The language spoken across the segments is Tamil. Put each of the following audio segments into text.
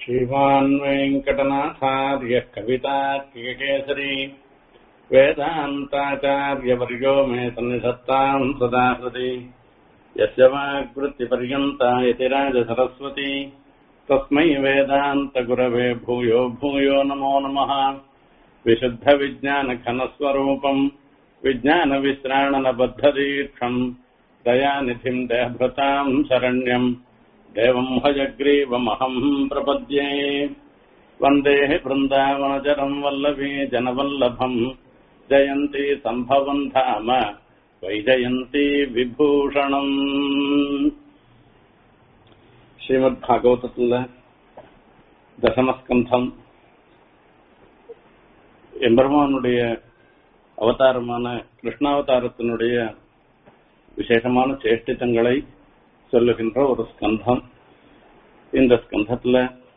श्रीमान् वेङ्कटनाथार्यः कवितार्किककेसरी वेदान्ताचार्यवर्यो मे सन्निधत्ताम् सदा हृदि यस्य वाग्वृत्तिपर्यन्ता यतिराजसरस्वती तस्मै वेदान्तगुरवे भूयो भूयो नमो नमः विशुद्धविज्ञानघनस्वरूपम् विज्ञानविश्राणनबद्धदीक्षम् दयानिधिम् देहभृताम् शरण्यम् देवम् हयग्रीवमहम् प्रपद्ये वन्दे बृन्दावनचरम् वल्लभी जनवल्लभम् जयन्ती सम्भवम् धाम वैजयन्ती விபூஷணம் ஸ்ரீமத் பாகவதத்துல தசமஸ்கந்தம் எம்பெருமானுடைய அவதாரமான கிருஷ்ணாவதாரத்தினுடைய விசேஷமான சேஷ்டித்தங்களை சொல்லுகின்ற ஒரு ஸ்கந்தம் இந்த ஸ்கந்தத்துல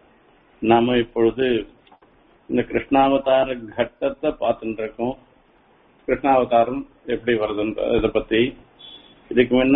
நாம இப்பொழுது இந்த கிருஷ்ணாவதார கட்டத்தை பார்த்துட்டு இருக்கோம் கிருஷ்ணாவதாரம் எப்படி வருதுன்ற இதை பத்தி இதுக்கு முன்ன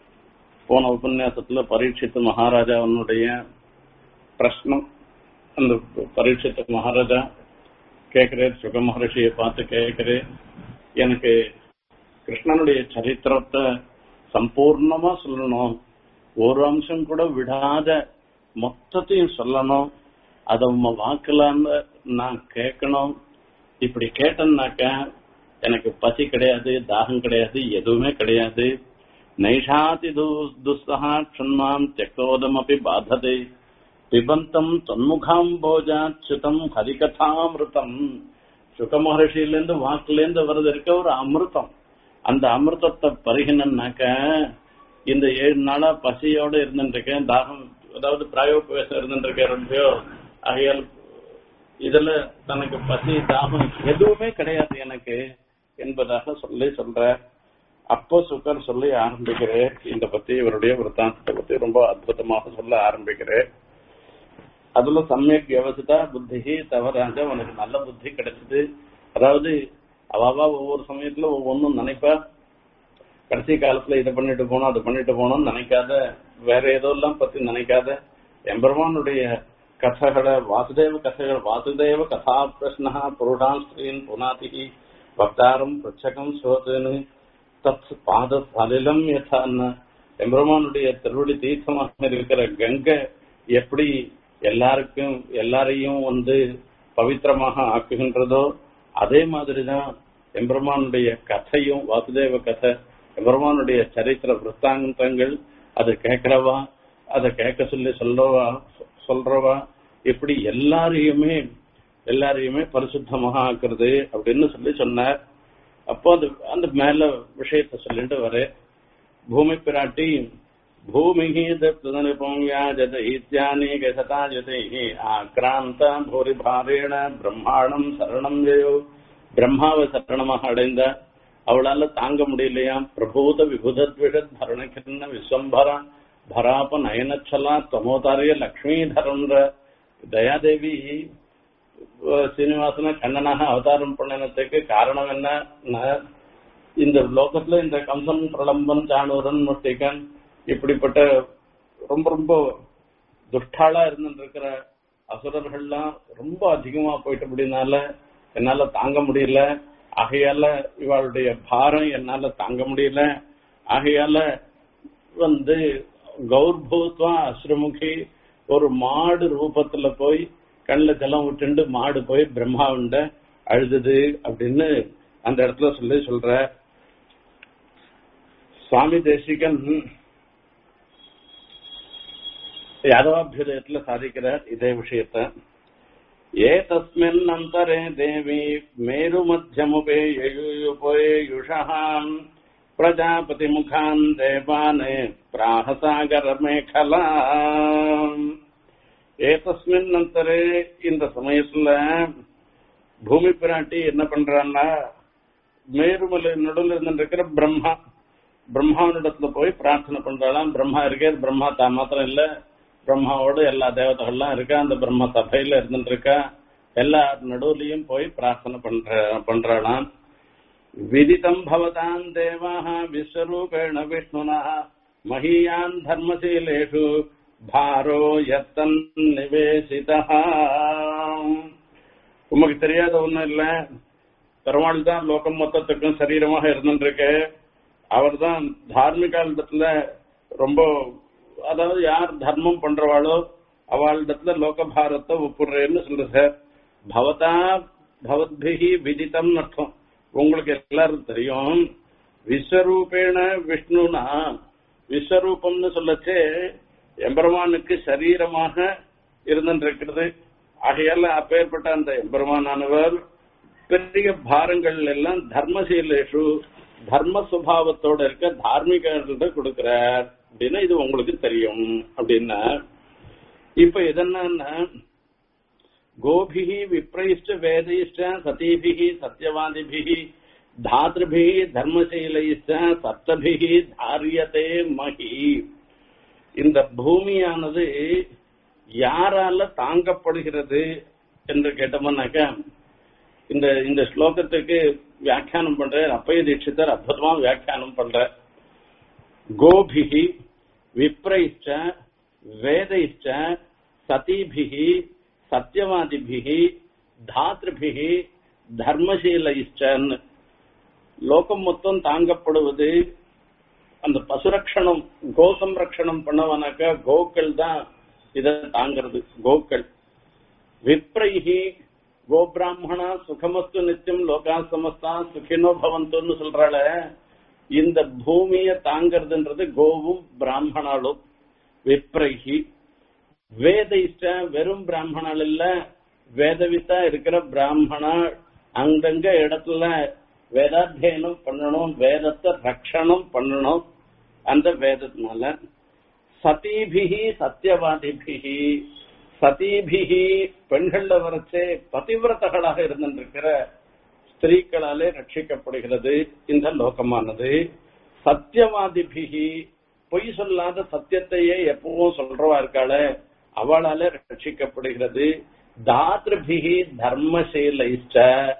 போன உபன்யாசத்துல பரீட்சித்து மகாராஜாவனுடைய பிரஷ்னம் அந்த பரீட்சித்து மகாராஜா கேட்கிறேன் சுக மகர்ஷியை பார்த்து கேட்கிறேன் எனக்கு கிருஷ்ணனுடைய சரித்திரத்தை சம்பூர்ணமா சொல்லணும் ஒரு அம்சம் கூட விடாத மொத்தத்தையும் சொல்லணும் அதை உங்க வாக்கலான்னு நான் கேட்கணும் இப்படி கேட்டேன்னாக்க எனக்கு பசி கிடையாது தாகம் கிடையாது எதுவுமே கிடையாது நைஷாதி துஸ்தகா க்ஷண்மாம் தியக்தோதம் அப்படி பாததே பிபந்தம் தொன்முகாம்போஜாச்சுதம் ஹரிகதாமிருதம் சுக மகர்ஷியிலேருந்து வாக்குலேருந்து வருது இருக்க ஒரு அமிர்தம் அந்த அமிர்தத்தை பருகினாக்க இந்த ஏழு நாளா பசியோட இருந்துருக்கேன் தாகம் அதாவது பிராயோபவேசம் இருந்துருக்கேன் ரொம்பயோ ஆகையால் இதுல தனக்கு பசி தாகம் எதுவுமே கிடையாது எனக்கு என்பதாக சொல்லி சொல்ற அப்போ சுக்கர் சொல்லி ஆரம்பிக்கிறேன் இந்த பத்தி இவருடைய விருத்தாந்தத்தை பத்தி ரொம்ப அற்புதமாக சொல்ல ஆரம்பிக்கிறேன் அதுல சமயக் வியவசிதா புத்தி தவறாக உனக்கு நல்ல புத்தி கிடைச்சது அதாவது அவாவா ஒவ்வொரு சமயத்துல ஒவ்வொன்றும் நினைப்பா கடைசி காலத்துல இதை பண்ணிட்டு போனோம் அதை பண்ணிட்டு போனோம்னு நினைக்காத வேற ஏதோ எல்லாம் பத்தி நினைக்காத எம்பெருமானுடைய கதைகளை வாசுதேவ கதைகள் வாசுதேவ கதா பிரஷ்னா புருஷான் ஸ்திரீன் புனாதிகி பக்தாரம் பிரச்சகம் சோதனு தத் பாத சலிலம் யதான்னு எம்பெருமானுடைய திருவடி தீர்த்தமாக இருக்கிற கங்கை எப்படி எல்லாருக்கும் எல்லாரையும் வந்து பவித்திரமாக ஆக்குகின்றதோ அதே மாதிரிதான் எம்பெருமானுடைய கதையும் வாசுதேவ கதை எம்பெருமானுடைய சரித்திர விற்த்தாந்தங்கள் அதை கேட்கிறவா அதை கேட்க சொல்லி சொல்றவா சொல்றவா இப்படி எல்லாரையுமே எல்லாரையுமே பரிசுத்தமாக ஆக்குறது அப்படின்னு சொல்லி சொன்னார் அப்போ அந்த அந்த மேல விஷயத்த சொல்லிட்டு வர பூமி பிராட்டி பூமிகி தப்தனிபம்யாஜத இத்தியானேக சதாஜதைः ஆக்ராந்த பூரி பாரேண பிரம்மாணம் சரணம் ஜெயோ பிரம்மாவை சரணமாக அடைந்த அவளால தாங்க முடியலையாம் பிரபூத விபுதத்விஷத் பரணகிருஷ்ண விஸ்வம்பரா பராப நயனச்சலா தமோதாரிய லக்ஷ்மிதரன்ற தயாதேவி சீனிவாசன கண்ணனாக அவதாரம் பண்ணினதுக்கு காரணம் என்ன இந்த லோகத்துல இந்த கம்சன் பிரலம்பன் சாணூரன் முஷ்டிகன் இப்படிப்பட்ட ரொம்ப ரொம்ப துஷ்டாளா இருந்துட்டு இருக்கிற அசுரர்கள்லாம் ரொம்ப அதிகமா போயிட்டபடினால என்னால தாங்க முடியல ஆகையால இவளுடைய பாரம் என்னால தாங்க முடியல ஆகையால வந்து கௌர்பூத்வா அஸ்ரமுகி ஒரு மாடு ரூபத்துல போய் கண்ணில் ஜலம் விட்டுண்டு மாடு போய் பிரம்மாவுண்ட அழுதுது அப்படின்னு அந்த இடத்துல சொல்லி சொல்ற சுவாமி தேசிகன் யாதவாபியுதயத்துல சாதிக்கிறார் இதே விஷயத்த ஏ தஸ்மின் அந்தரே தேவி மேரு மத்தியமுபேயுபேயுஷாம் பிரஜாபதி முகான் தேவானே பிராகசாகர மேகலா ஏதஸ்மின் அந்தரே இந்த சமயத்துல பூமி பிராட்டி என்ன பண்றான்னா மேருமலை நடுவில் இருந்துருக்கிற பிரம்மா பிரம்மாவினிடத்துல போய் பிரார்த்தனை பண்றாளாம் பிரம்மா இருக்கே பிரம்மா தான் மாத்திரம் இல்ல பிரம்மாவோட எல்லா தேவதைகள்லாம் இருக்கா அந்த பிரம்ம சபையில இருந்துட்டு இருக்கா எல்லா நடுவுலயும் போய் பிரார்த்தனை பண்ற பண்றாளாம் விதிதம் பவதாம் தேவாக விஸ்வரூபேண விஷ்ணுனா மகீயான் தர்மசீலேஷு பாரோ எத்தன் நிவேசிதா உமக்கு தெரியாத ஒண்ணும் இல்ல பெருமாள் தான் லோகம் மொத்தத்துக்கும் சரீரமாக இருந்துருக்கு அவர் தான் தார்மிகாலத்துல ரொம்ப அதாவது யார் தர்மம் பண்றவாளோ அவளிடத்துல லோகபாரத்தை ஒப்புடுறேன்னு சொல்ற சார் பவதா பவத்பிகி விதித்தம் அர்த்தம் உங்களுக்கு எல்லாரும் தெரியும் விஸ்வரூபேண விஷ்ணுனா விஸ்வரூபம்னு சொல்லச்சே எம்பெருமானுக்கு சரீரமாக இருந்திருக்கிறது ஆகையால அப்பேற்பட்ட அந்த எம்பெருமானானவர் பெரிய பாரங்கள் எல்லாம் தர்மசீலேஷு தர்ம சுபாவத்தோட இருக்க தார்மிகர்கள்ட்ட கொடுக்கிறார் அப்படின்னா இது உங்களுக்கு தெரியும் அப்படின்னா இப்ப இதென்னா கோபிஹி விப்ரைஷ்ட வேதைஷ்ட சதீபிஹி சத்தியவாதிபிஹி தாத்ருபிஹி தர்மசீலைஷ்ட சப்தபிஹி தாரியதே மகி இந்த பூமியானது யாரால தாங்கப்படுகிறது என்று கேட்டோம்னாக்கா இந்த இந்த ஸ்லோகத்துக்கு வியாக்கியானம் பண்ற அப்பய தீட்சிதர் அற்புதமா வியாக்கியானம் பண்ற கோபிஹி விப்ரைஷ்ட வேதைஷ்ட சதீபிஹி சத்தியவாதிபிஹி தாத்ருபிஹி தர்மசீலைஷ்டன்னு லோகம் மொத்தம் தாங்கப்படுவது அந்த பசுரக்ஷணம் கோ சம்ரக்ஷணம் பண்ணவனாக்கா கோக்கள் தான் இதை தாங்கிறது கோக்கள் விப்ரைஹி கோபிராமணா சுகமஸ்து நித்தியம் லோகா சமஸ்தா சுகினோ பவந்துன்னு சொல்றாள இந்த பூமிய தாங்கிறதுன்றது கோவும் பிராமணாலும் விப்ரைஹி வேதைஷ்ட வெறும் பிராமணால் இல்ல வேதவித்தா இருக்கிற பிராமணா அங்கங்க இடத்துல வேதாத்தியனம் பண்ணணும் வேதத்தை ரட்சணம் பண்ணணும் அந்த வேதத்தினால சதீபிகி சத்தியவாதிபிகி சதீபிகி பெண்கள்ல வரைச்சே பதிவிரதகளாக இருந்திருக்கிற ஸ்திரீக்களாலே ரட்சிக்கப்படுகிறது இந்த லோகமானது சத்தியவாதிபிகி பொய் சொல்லாத சத்தியத்தையே எப்பவும் சொல்றவா இருக்காள அவளால ரட்சிக்கப்படுகிறது தாத்ருபிகி தர்மசீலைஷ்ட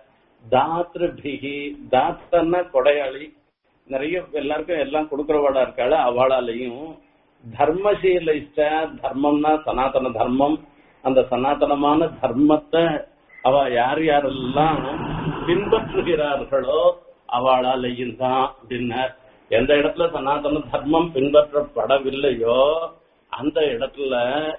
தாத்ருபிகி தாத்தன்னா கொடையாளி நிறைய எல்லாருக்கும் எல்லாம் கொடுக்கறவாடா இருக்காள அவளாலையும் தர்மசீலைஷ்ட தர்மம்னா சனாதன தர்மம் அந்த சனாதனமான தர்மத்தை அவ யார் யாரெல்லாம் பின்பற்றுகிறார்களோ அவளாலையும் தான் அப்படின்னார் எந்த இடத்துல சனாதன தர்மம் பின்பற்றப்படவில்லையோ அந்த இடத்துல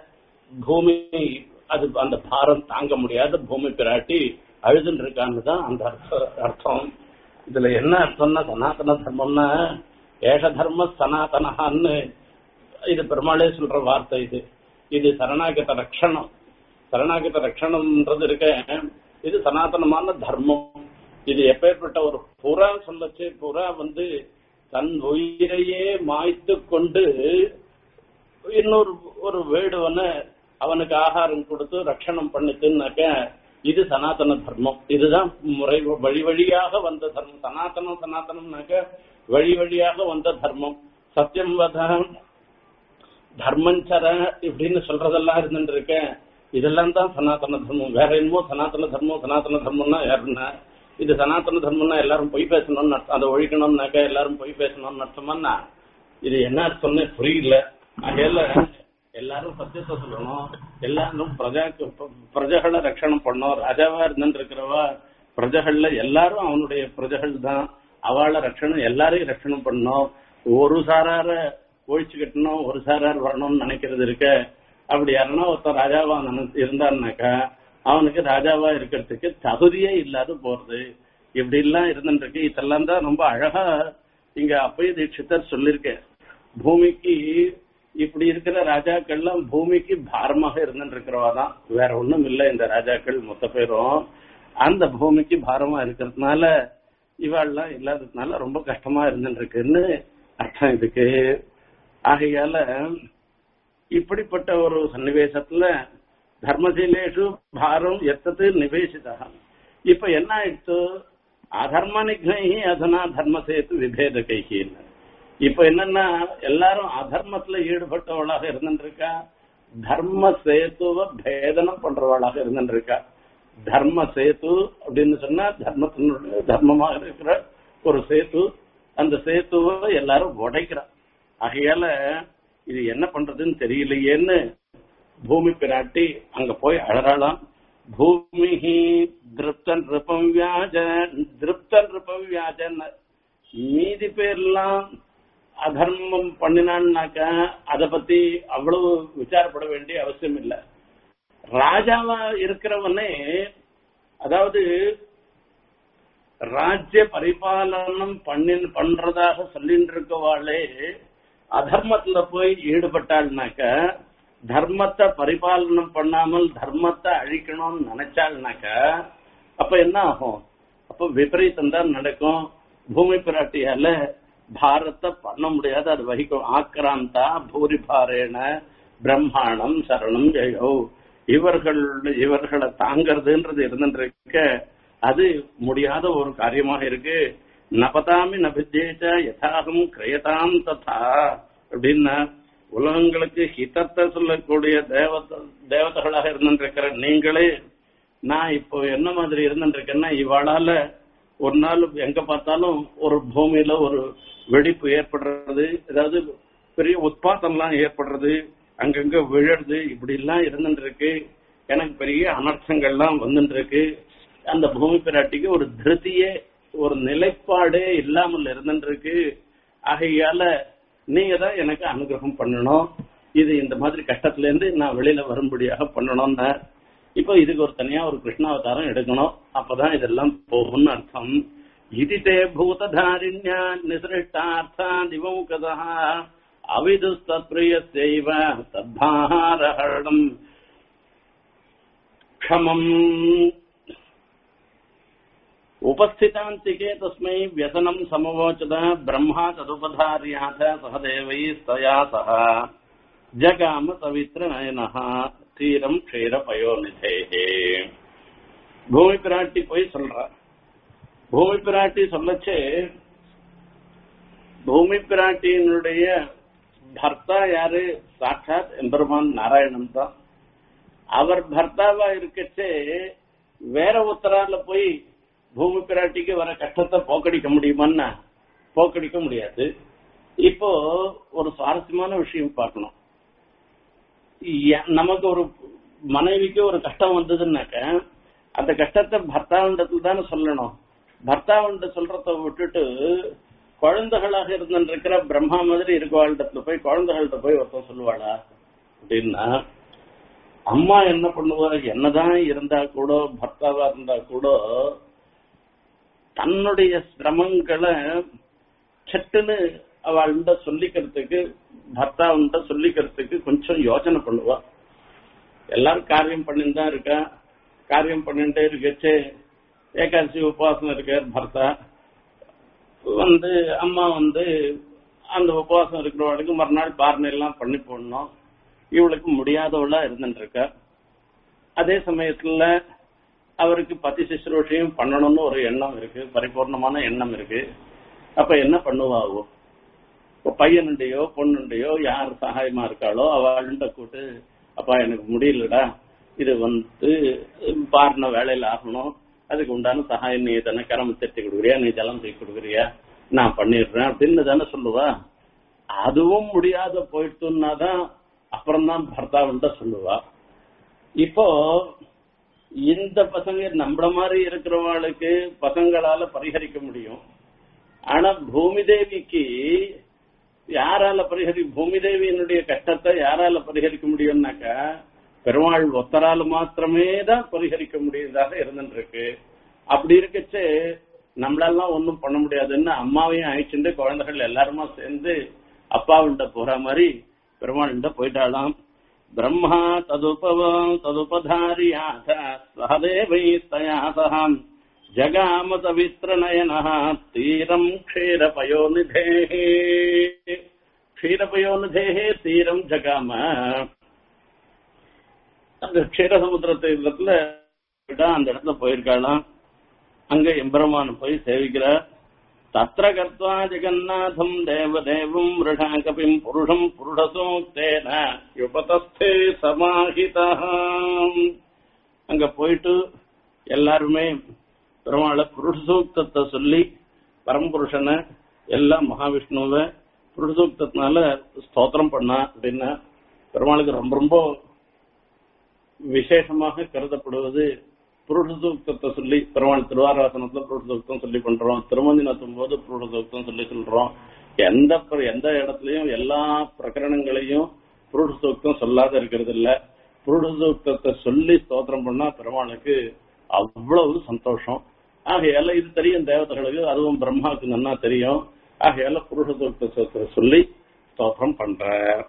பூமி அது அந்த பாரம் தாங்க முடியாத பூமி பிராட்டி அழுதுன்னு இருக்கான்னு தான் அந்த அர்த்தம் இதுல என்ன அர்த்தம்னா சனாதன தர்மம்னா ஏக தர்ம சனாதனஹான்னு இது பெருமாளே சொல்ற வார்த்தை இது இது சரணாகத ரக்ஷணம் சரணாகத ரக்ஷணம்ன்றது இருக்க இது சனாதனமான தர்மம் இது எப்பேற்பட்ட ஒரு புறா சொல்லச்சு புறா வந்து தன் உயிரையே மாய்த்து கொண்டு இன்னொரு ஒரு வேடுவனை அவனுக்கு ஆகாரம் கொடுத்து ரட்சணம் பண்ணிட்டுனாக்க இது சனாதன தர்மம் இதுதான் முறை வழி வழியாக வந்த தர்மம் சனாதனம் சனாதனம்னாக்க வழி வழியாக வந்த தர்மம் சத்தியம் வதம் தர்மஞ்சர இப்படின்னு சொல்றதெல்லாம் இருந்துட்டு இருக்கேன் இதெல்லாம் தான் சனாதன தர்மம் வேற என்னமோ சனாதன தர்மம் சனாதன தர்மம்னா யாருன்னா இது சனாதன தர்மம்னா எல்லாரும் பொய் பேசணும்னு அர்த்தம் அதை ஒழிக்கணும்னாக்கா எல்லாரும் பொய் பேசணும்னு அர்த்தமானா இது என்ன அர்த்தம்னு புரியல அதையில எல்லாரும் சத்தியத்தை சொல்லணும் எல்லாரும் பிரஜாக்கு பிரஜைகளை ரட்சணம் பண்ணணும் ராஜாவா இருந்துட்டு இருக்கிறவா பிரஜைகள்ல எல்லாரும் அவனுடைய பிரஜைகள் தான் அவளை ரட்சணம் எல்லாரையும் ரட்சணம் பண்ணணும் ஒரு சாரார ஒழிச்சு கட்டணும் ஒரு சாரார் வரணும்னு நினைக்கிறது இருக்க அப்படி யாருன்னா ஒருத்தன் ராஜாவா நினை- இருந்தான்னாக்கா அவனுக்கு ராஜாவா இருக்கிறதுக்கு தகுதியே இல்லாத போறது இப்படி எல்லாம் இருந்துட்டு இருக்கு இதெல்லாம் தான் ரொம்ப அழகா இங்க அப்பய தீட்சிதர் சொல்லியிருக்கேன் பூமிக்கு இப்படி இருக்கிற ராஜாக்கள்லாம் பூமிக்கு பாரமாக இருந்துட்டு இருக்கிறவா தான் வேற ஒண்ணும் இல்லை இந்த ராஜாக்கள் மொத்த பேரும் அந்த பூமிக்கு பாரமா இருக்கிறதுனால இவாள்லாம் இல்லாததுனால ரொம்ப கஷ்டமா இருந்துட்டு இருக்குன்னு அர்த்தம் இதுக்கு ஆகையால இப்படிப்பட்ட ஒரு சன்னிவேசத்துல தர்மசீலேஷு பாரம் எத்தது நிவேசிதா இப்ப என்ன ஆயிடுச்சு அதர்ம நிக்னி அதனா தர்மசேத்து விபேதகைன்னு இப்ப என்னன்னா எல்லாரும் அதர்மத்துல ஈடுபட்டவளாக இருந்துருக்கா தர்ம சேத்துவ பேதனம் பண்றவளாக இருந்துருக்கா தர்ம சேத்து அப்படின்னு சொன்னா தர்மத்தினுடைய தர்மமாக இருக்கிற ஒரு சேத்து அந்த சேத்துவை எல்லாரும் உடைக்கிறா ஆகையால இது என்ன பண்றதுன்னு தெரியலையேன்னு பூமி பிராட்டி அங்க போய் அழறாளாம் பூமி திருப்தன் ரிப்பம் வியாஜ திருப்தன் ரிப்பம் வியாஜன் மீதி பேர்லாம் அதர்மம் பண்ணினான்னாக்கா அத பத்தி அவ்வளவு விசாரப்பட வேண்டிய அவசியம் இல்லை ராஜாவா இருக்கிறவனே அதாவது ராஜ்ய பரிபாலனம் பண்ணி பண்றதாக சொல்லிட்டு இருக்கவாளே அதர்மத்துல போய் ஈடுபட்டாள்னாக்க தர்மத்தை பரிபாலனம் பண்ணாமல் தர்மத்தை அழிக்கணும்னு நினைச்சாள்னாக்க அப்ப என்ன ஆகும் அப்ப விபரீதம் தான் நடக்கும் பூமி பிராட்டியால பாரத்தை பண்ண முடியாது அது வகிக்கும் ஆக்ராந்தா பூரிபாரேன பிரம்மாணம் சரணம் ஜெயோ இவர்கள் இவர்களை தாங்கிறதுன்றது இருந்துருக்க அது முடியாத ஒரு காரியமாக இருக்கு நபதாமி நபித்தேச்ச யதாகம் கிரயதாம் ததா அப்படின்னா உலகங்களுக்கு ஹிதத்தை சொல்லக்கூடிய தேவத தேவதைகளாக இருந்துருக்கிற நீங்களே நான் இப்போ என்ன மாதிரி இருந்துருக்கேன்னா இவாளால ஒரு நாள் எங்க பார்த்தாலும் ஒரு பூமியில ஒரு வெடிப்பு ஏற்படுறது ஏதாவது பெரிய உத்பாதம்லாம் ஏற்படுறது அங்கங்க விழறது இப்படி எல்லாம் இருந்துட்டு இருக்கு எனக்கு பெரிய அனர்த்தங்கள்லாம் வந்துட்டு இருக்கு அந்த பூமி பிராட்டிக்கு ஒரு திருத்தியே ஒரு நிலைப்பாடே இல்லாமல் இருந்துட்டு இருக்கு ஆகையால நீங்க தான் எனக்கு அனுகிரகம் பண்ணணும் இது இந்த மாதிரி கஷ்டத்துல இருந்து நான் வெளியில வரும்படியாக பண்ணணும்னா இப்போ இதுக்கு ஒரு தனியா ஒரு கிருஷ்ணாவதாரம் எடுக்கணும் அப்பதான் இதெல்லாம் போகும்னு அர்த்தம் இதிதே பூததாரிண்யா நிசிருஷ்டார்த்தா திவம் கதா அவிதுஸ்திரியசைவ தத்பாரஹரணம் க்ஷமம் उपस्थितान्तिके तस्मै व्यसनम् समवोचत ब्रह्मा तदुपधार्याथ सह देवैस्तया सह जगाम पवित्रनयनः தீரம் க்ஷீர பயோநிதேகே பூமி பிராட்டி போய் சொல்றா பூமி பிராட்டி சொல்லச்சே பூமி பிராட்டியினுடைய பர்த்தா யாரு சாட்சாத் எம்பெருமான் நாராயணன் தான் அவர் பர்த்தாவா இருக்கச்சே வேற உத்தரால போய் பூமி பிராட்டிக்கு வர கஷ்டத்தை போக்கடிக்க முடியுமான்னா போக்கடிக்க முடியாது இப்போ ஒரு சுவாரஸ்யமான விஷயம் பார்க்கணும் நமக்கு ஒரு மனைவிக்கு ஒரு கஷ்டம் வந்ததுன்னாக்க அந்த கஷ்டத்தை பர்த்தாவிண்டத்துல தானே சொல்லணும் பர்த்தாவிண்ட சொல்றத விட்டுட்டு குழந்தைகளாக இருந்துருக்கிற பிரம்மா மாதிரி இருக்கவாழ்டத்துல போய் குழந்தைகள்கிட்ட போய் ஒருத்தன் சொல்லுவாளா அப்படின்னா அம்மா என்ன பண்ணுவா என்னதான் இருந்தா கூட பர்த்தாவா இருந்தா கூட தன்னுடைய சிரமங்களை சட்டுன்னு அவள்கிட்ட சொல்லிக்கிறதுக்கு பர்த்தாவுண்ட சொல்லிக்கிறதுக்கு கொஞ்சம் யோசனை பண்ணுவா எல்லாரும் காரியம் பண்ணிட்டு தான் இருக்கா காரியம் பண்ணிட்டே இருக்கச்சே ஏகாதசி உபவாசம் இருக்கார் பர்த்தா வந்து அம்மா வந்து அந்த உபவாசம் இருக்கிறவளுக்கு மறுநாள் பாரணை எல்லாம் பண்ணி போடணும் இவளுக்கு முடியாதவளா இருந்துட்டு இருக்கா அதே சமயத்துல அவருக்கு பத்தி சிசுரோஷையும் பண்ணணும்னு ஒரு எண்ணம் இருக்கு பரிபூர்ணமான எண்ணம் இருக்கு அப்ப என்ன பண்ணுவாவோ இப்போ பையனுண்டையோ பொண்ணுண்டையோ யார் சகாயமா இருக்காளோ அவள்கிட்ட கூட்டு அப்பா எனக்கு முடியலடா இது வந்து பாருன வேலையில ஆகணும் அதுக்கு உண்டான சகாயம் நீ தானே கரம் தட்டி கொடுக்குறியா நீ ஜலம் தூக்கி கொடுக்குறியா நான் பண்ணிடுறேன் அப்படின்னு தானே சொல்லுவா அதுவும் முடியாத போயிட்டுன்னா தான் அப்புறம் தான் பர்த்தாவுண்ட சொல்லுவா இப்போ இந்த பசங்க நம்மள மாதிரி இருக்கிறவங்களுக்கு பசங்களால பரிகரிக்க முடியும் ஆனா பூமி தேவிக்கு யாரால பரிகரி பூமி தேவியினுடைய கஷ்டத்தை யாரால பரிகரிக்க முடியும்னாக்கா பெருமாள் ஒத்தரால மாத்திரமே தான் பரிகரிக்க முடியதாக இருந்துட்டு இருக்கு அப்படி இருக்கச்சு நம்மளெல்லாம் ஒன்றும் பண்ண முடியாதுன்னு அம்மாவையும் அழைச்சிட்டு குழந்தைகள் எல்லாருமா சேர்ந்து அப்பாவுண்ட போற மாதிரி பெருமாள்கிட்ட போயிட்டாலாம் பிரம்மா ததுபவம் ததுபதாரியாத சகதேவைஸ்தயா சகாம் ஜகாம பவித்ரநயன தீரம் க்ஷீரபயோநிதே க்ஷீரபயோநிதே தீரம் ஜகாம அந்த க்ஷீரசமுத்திர தீரத்துல அந்த இடத்துல போயிருக்காளாம் அங்க எம்பெருமான போய் சேவிக்கிறார் தத்திர கர்த்வா ஜெகநாதம் தேவதேவம் மிருடா கபிம் புருஷம் புருடசோக்தேன யுபதஸ்தே சமாஹிதா அங்க போயிட்டு எல்லாருமே பெருமாளை புருஷ சூக்தத்தை சொல்லி பரம்புருஷனை எல்லாம் மகாவிஷ்ணுவை புருஷசூக்தத்தினால ஸ்தோத்திரம் பண்ணா அப்படின்னா பெருமாளுக்கு ரொம்ப ரொம்ப விசேஷமாக கருதப்படுவது புருஷசூக்தத்தை சொல்லி பெருமாள் திருவாராசனத்துல புருஷசூக்தம் சொல்லி பண்றோம் திருமந்தி நடத்தும் போது புருஷசூக்தம் சொல்லி சொல்றோம் எந்த பிர- எந்த இடத்துலயும் எல்லா பிரகரணங்களையும் புருஷசூக்தம் சொல்லாத இருக்கிறது இல்ல புருஷசூக்தத்தை சொல்லி ஸ்தோத்திரம் பண்ணா பெருமாளுக்கு அவ்வளவு சந்தோஷம் ஆகையால இது தெரியும் தேவதைகளுக்கு அதுவும் பிரம்மாவுக்கு நன்னா தெரியும் ஆகையால புருஷசூக்தத்தை சொல்லி ஸ்தோத்திரம் பண்ற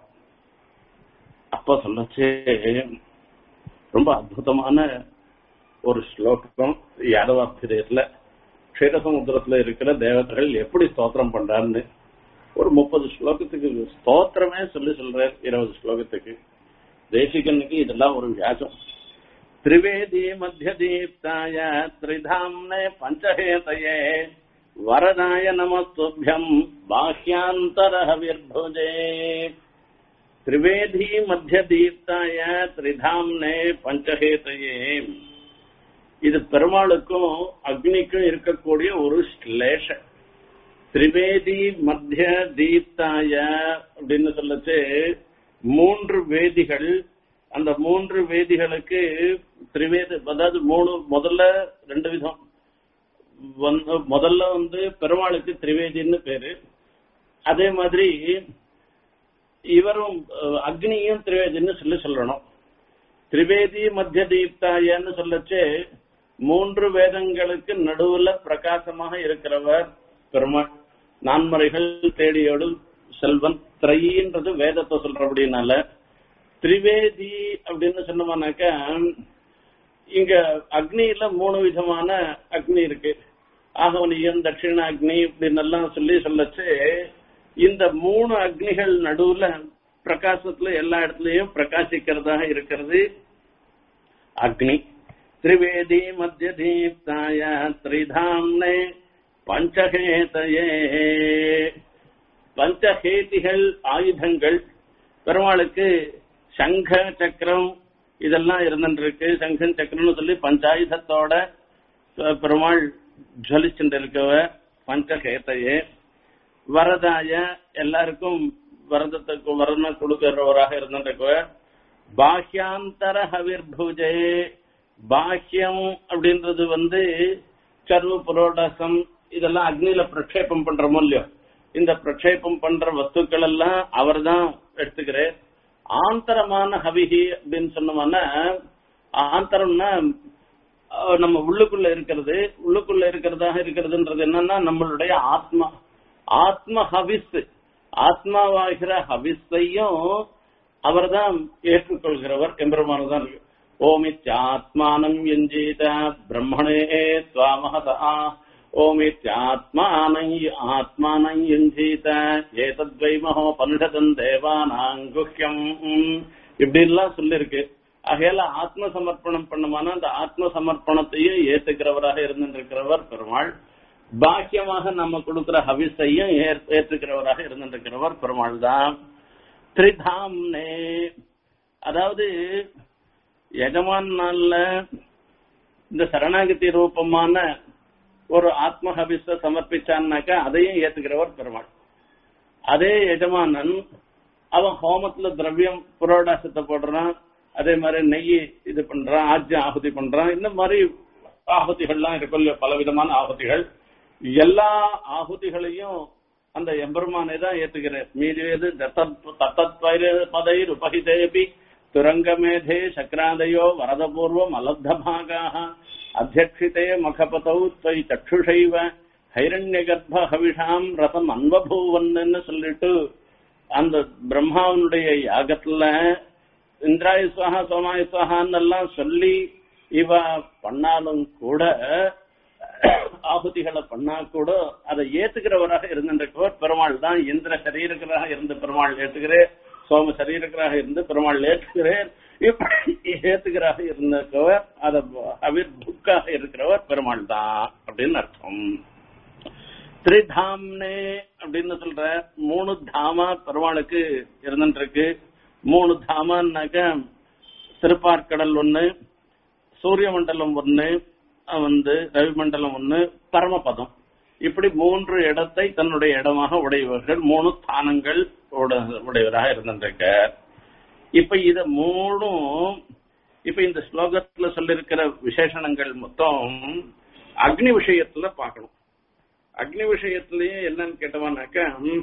அப்ப சொல்லச்சு ரொம்ப அற்புதமான ஒரு ஸ்லோகம் யாதவாபிரியத்துல க்ஷீரசமுத்திரத்துல இருக்கிற தேவதைகள் எப்படி ஸ்தோத்திரம் பண்றாருன்னு ஒரு முப்பது ஸ்லோகத்துக்கு ஸ்தோத்திரமே சொல்லி சொல்றார் இருபது ஸ்லோகத்துக்கு தேசிகனுக்கு இதெல்லாம் ஒரு வியாஜம் திரிவேதி மத்திய தீப்தாய திரிதாம்னே பஞ்சஹேதயே வரதாய நமஸ்துபியம் பாஹ்யாந்தர விர்புஜே திரிவேதி மத்திய தீப்தாய திரிதாம்னே பஞ்சஹேதையே இது பெருமாளுக்கும் அக்னிக்கும் இருக்கக்கூடிய ஒரு ஸ்லேஷ திரிவேதி மத்திய தீப்தாய அப்படின்னு சொல்லச்சு மூன்று வேதிகள் அந்த மூன்று வேதிகளுக்கு திரிவேதி அதாவது மூணு முதல்ல ரெண்டு விதம் வந்து முதல்ல வந்து பெருமாளுக்கு திரிவேதின்னு பேரு அதே மாதிரி இவரும் அஹ், அக்னியும் திரிவேதின்னு சொல்லி சொல்லணும் திரிவேதி மத்திய தீப்தாயன்னு சொல்லச்சு மூன்று வேதங்களுக்கு நடுவுல பிரகாசமாக இருக்கிறவர் பெருமாள் நான்மறைகள் தேடியோடு செல்வன் திரையின்றது வேதத்தை சொல்றபடினால திரிவேதி அப்படின்னு சொன்னோம்னாக்கா இங்க அக்னியில மூணு விதமான அக்னி இருக்கு ஆகவனியம் தட்சிண அக்னி இப்படின்னு எல்லாம் சொல்லி சொல்லச்சு இந்த மூணு அக்னிகள் நடுவுல பிரகாசத்துல எல்லா இடத்துலயும் பிரகாசிக்கிறதாக இருக்கிறது அக்னி திரிவேதி மத்திய தீப்தாய திரிதாம்னே பஞ்சகேதையே பஞ்சகேதிகள் ஆயுதங்கள் பெருமாளுக்கு சங்க சக்கரம் இதெல்லாம் இருந்துருக்கு சங்கம் சக்கரம்னு சொல்லி பஞ்சாயுதத்தோட பெ- பெருமாள் ஜொலிச்சுட்டு இருக்கவ பஞ்சகேதையே வரதாய எல்லாருக்கும் வரதத்துக்கு வரணம் கொடுக்கிறவராக இருந்திருக்கவ பாஹ்யாந்தர ஹவிர்புஜே பாஹ்யம் அப்படின்றது வந்து சர்வ புரோடசம் இதெல்லாம் அக்னியில பிரக்ஷேபம் பண்றோமோ இல்லையோ இந்த பிரக்ஷேபம் பண்ற வஸ்துக்கள் எல்லாம் அவர்தான் எடுத்துக்கிறார் ஆந்தரமான ஹவிஹி அப்படின்னு சொன்னோம்னா ஆந்தரம்னா அஹ், நம்ம உள்ளுக்குள்ள இருக்கிறது உள்ளுக்குள்ள இருக்கிறதாக இருக்கிறதுன்றது என்னன்னா நம்மளுடைய ஆத்மா ஆத்ம ஹவிஸ் ஆத்மாவாகிற ஹவிஸையும் அவர்தான் ஏற்றுக்கொள்கிறவர் எம்பெருமானு தான் இருக்கு ஓமித்யாத்மானம் எஞ்சீத பிரம்மணே துவாமகதா ஓமித்யாத்மானை ஆத்மானை எஞ்சீத ஏதத்வை மகோபனிஷதம் தேவானாங்குஹ்யம் இப்படி எல்லாம் சொல்லிருக்கு ஆகையால ஆத்ம சமர்ப்பணம் பண்ணுமானா அந்த ஆத்ம சமர்ப்பணத்தையும் ஏத்துக்கிறவராக இருந்திருக்கிறவர் பெருமாள் பாக்கியமாக நம்ம கொடுக்கிற ஹவிஸையும் ஏற்- ஏற்றுக்கிறவராக இருந்திருக்கிறவர் பெருமாள் தான் திரிதாம்னே அதாவது எஜமான் நாள்ல இந்த சரணாகதி ரூபமான ஒரு ஆத்ம ஹபிஸ சமர்ப்பிச்சான்னாக்கா அதையும் ஏத்துக்கிறவர் பெருமாள் அதே எஜமானன் அவன் ஹோமத்துல திரவியம் புரோடாசத்தை போடுறான் அதே மாதிரி நெய் இது பண்றான் ஆஜ்யம் ஆகுதி பண்றான் இந்த மாதிரி ஆகுதிகள்லாம் இருக்கும் இல்லையா பலவிதமான ஆகுதிகள் எல்லா ஆகுதிகளையும் அந்த எம்பெருமானே தான் ஏத்துக்கிறார் மீதி எது தத்தத்வைர் உபகிதேபி துரங்கமேதே சக்கராதயோ வரதபூர்வம் அலப்தபாகாக அத்தியக்ஷிதே மகபதௌ त्वयि சக்ஷுஷைவ ஹைரண்யகர்ப்ப ஹவிஷாம் ரசம் அன்பபூவன்னு சொல்லிட்டு அந்த பிரம்மாவனுடைய யாகத்துல இந்திராய சுவாகா சோமாய சுவாகான்னு எல்லாம் சொல்லி இவ பண்ணாலும் கூட ஆகுதிகளை பண்ணா கூட அதை ஏத்துக்கிறவராக இருந்திருக்கவர் பெருமாள் தான் இந்திர சரீரக்கராக இருந்த பெருமாள் ஏத்துக்கிறேன் சோம சரீரக்கராக இருந்து பெருமாள் ஏற்றுகிறேன் இப்படி ஏத்துக்கிறாக இருந்திருக்கவர் அத அவிர் புக்காக இருக்கிறவர் பெருமாள் தான் அப்படின்னு அர்த்தம் திரிதாம்னே அப்படின்னு சொல்ற மூணு தாமா பெருமாளுக்கு இருந்துருக்கு மூணு தாமான்னாக்க திருப்பார்க்கடல் ஒண்ணு சூரிய மண்டலம் ஒண்ணு அஹ் வந்து ரவி மண்டலம் ஒண்ணு பரமபதம் இப்படி மூன்று இடத்தை தன்னுடைய இடமாக உடையவர்கள் மூணு ஸ்தானங்கள் உட- உடையவராக இருந்திருக்க இப்ப இத மூணும் இப்ப இந்த ஸ்லோகத்துல சொல்லிருக்கிற விசேஷணங்கள் மொத்தம் அக்னி விஷயத்துல பார்க்கணும் அக்னி விஷயத்திலயே என்னன்னு கேட்டவானாக்க ம்,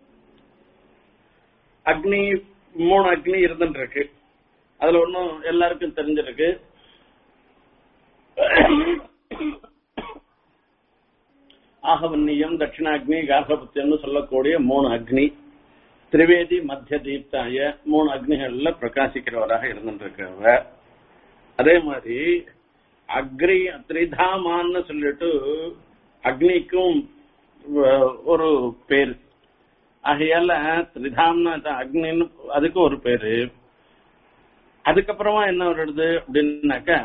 அக்னி மூணு அக்னி இருந்துட்டு இருக்கு அதுல ஒன்னும் எல்லாருக்கும் தெரிஞ்சிருக்கு ஆகவன்னியம் தட்சிணாக்னி கார்கபத்தியம்னு சொல்லக்கூடிய மூணு அக்னி திரிவேதி மத்திய தீப்தாய மூணு அக்னிகள்ல பிரகாசிக்கிறவராக இருந்துருக்கிறவர் அதே மாதிரி அக்ரி திரிதாமான்னு சொல்லிட்டு அக்னிக்கும் அஹ், ஒரு பேர் ஆகையால திரிதாம்னா தான் அக்னின்னு அதுக்கு ஒரு பேரு அதுக்கப்புறமா என்ன வருது அப்படின்னாக்கா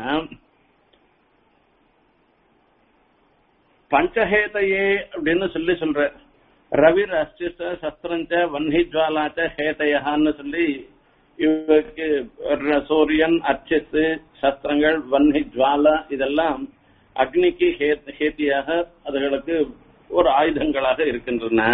பஞ்சஹேதையே அப்படின்னு சொல்லி சொல்ற ரவிர் அஸ்டிச சஸ்திரஞ்ச வன்னி ஜுவாலாச்ச ஹேதையான்னு சொல்லி இவருக்கு ர- சூரியன் அர்ச்சித்து சஸ்திரங்கள் வன்னி ஜுவாலா இதெல்லாம் அக்னிக்கு ஹே- ஹேத்தியாக அதுகளுக்கு ஒரு ஆயுதங்களாக இருக்கின்றன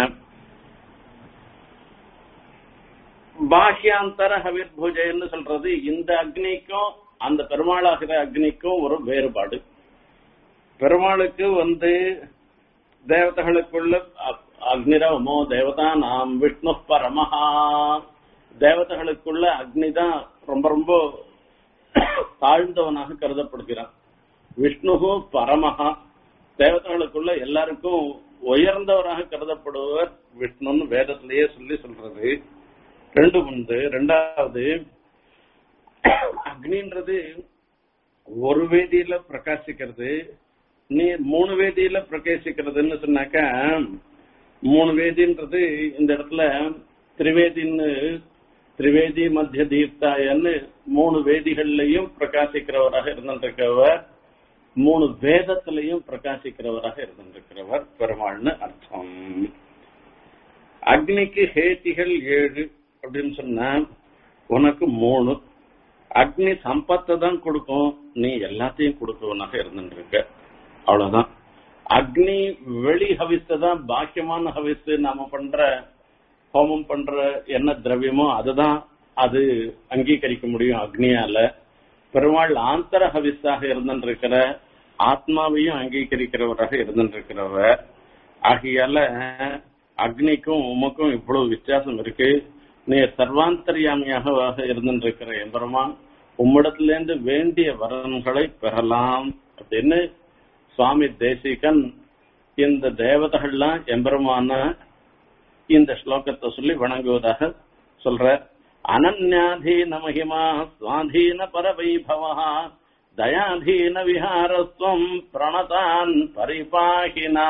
பாஹ்யாந்தர ஹவிர் பூஜைன்னு சொல்றது இந்த அக்னிக்கும் அந்த பெருமாளாகிற அக்னிக்கும் ஒரு வேறுபாடு பெருமாளுக்கு வந்து தேவதைகளுக்குள்ள அ- அக்னிரவமோ தேவதா நாம் விஷ்ணு பரமஹா தேவதைகளுக்குள்ள அக்னி தான் ரொம்ப ரொம்ப தாழ்ந்தவனாக கருதப்படுகிறான் விஷ்ணுகு பரமஹா தேவதைகளுக்குள்ள எல்லாருக்கும் உயர்ந்தவராக கருதப்படுவர் விஷ்ணுன்னு வேதத்திலேயே சொல்லி சொல்றது ரெண்டு உண்டு ரெண்டாவது அக்னின்றது ஒரு வேதியில பிரகாசிக்கிறது நீ மூணு வேதியில பிரகாசிக்கிறதுன்னு சொன்னாக்கா மூணு வேதின்றது இந்த இடத்துல திரிவேதின்னு திரிவேதி மத்திய தீர்த்தாயன்னு மூணு வேதிகள்லயும் பிரகாசிக்கிறவராக இருந்திருக்கிறவர் மூணு வேதத்திலையும் பிரகாசிக்கிறவராக இருந்திருக்கிறவர் பெருமாள்னு அர்த்தம் அக்னிக்கு ஹேத்திகள் ஏழு அப்படின்னு சொன்னா உனக்கு மூணு அக்னி சம்பத்தை தான் கொடுக்கும் நீ எல்லாத்தையும் கொடுக்கவனாக இருந்துட்டு இருக்க அவ்வளவுதான் அக்னி வெளி ஹவிஸை தான் பாக்கியமான ஹவிஸ் நாம பண்ற ஹோமம் பண்ற என்ன திரவியமோ அதுதான் அது அங்கீகரிக்க முடியும் அக்னியால பெருமாள் ஆந்தர ஹவிஸாக இருந்திருக்கிற ஆத்மாவையும் அங்கீகரிக்கிறவராக இருந்திருக்கிறவர் ஆகையால அக்னிக்கும் உமக்கும் இவ்வளவு வித்தியாசம் இருக்கு நீ சர்வாந்தரியாமியாக இருந்திருக்கிற எம்பெருமான் உம்மிடத்திலிருந்து வேண்டிய வரன்களை பெறலாம் அப்படின்னு சுவாமி தேசிகன் இந்த தேவதைகள்லாம் எம்பெருமான இந்த ஸ்லோகத்தை சொல்லி வணங்குவதாக சொல்ற அனன்யாதீன மகிமா சுவாதீன பரவைபவா தயாதீன விஹாரஸ்வம் பிரணதான் பரிபாகினா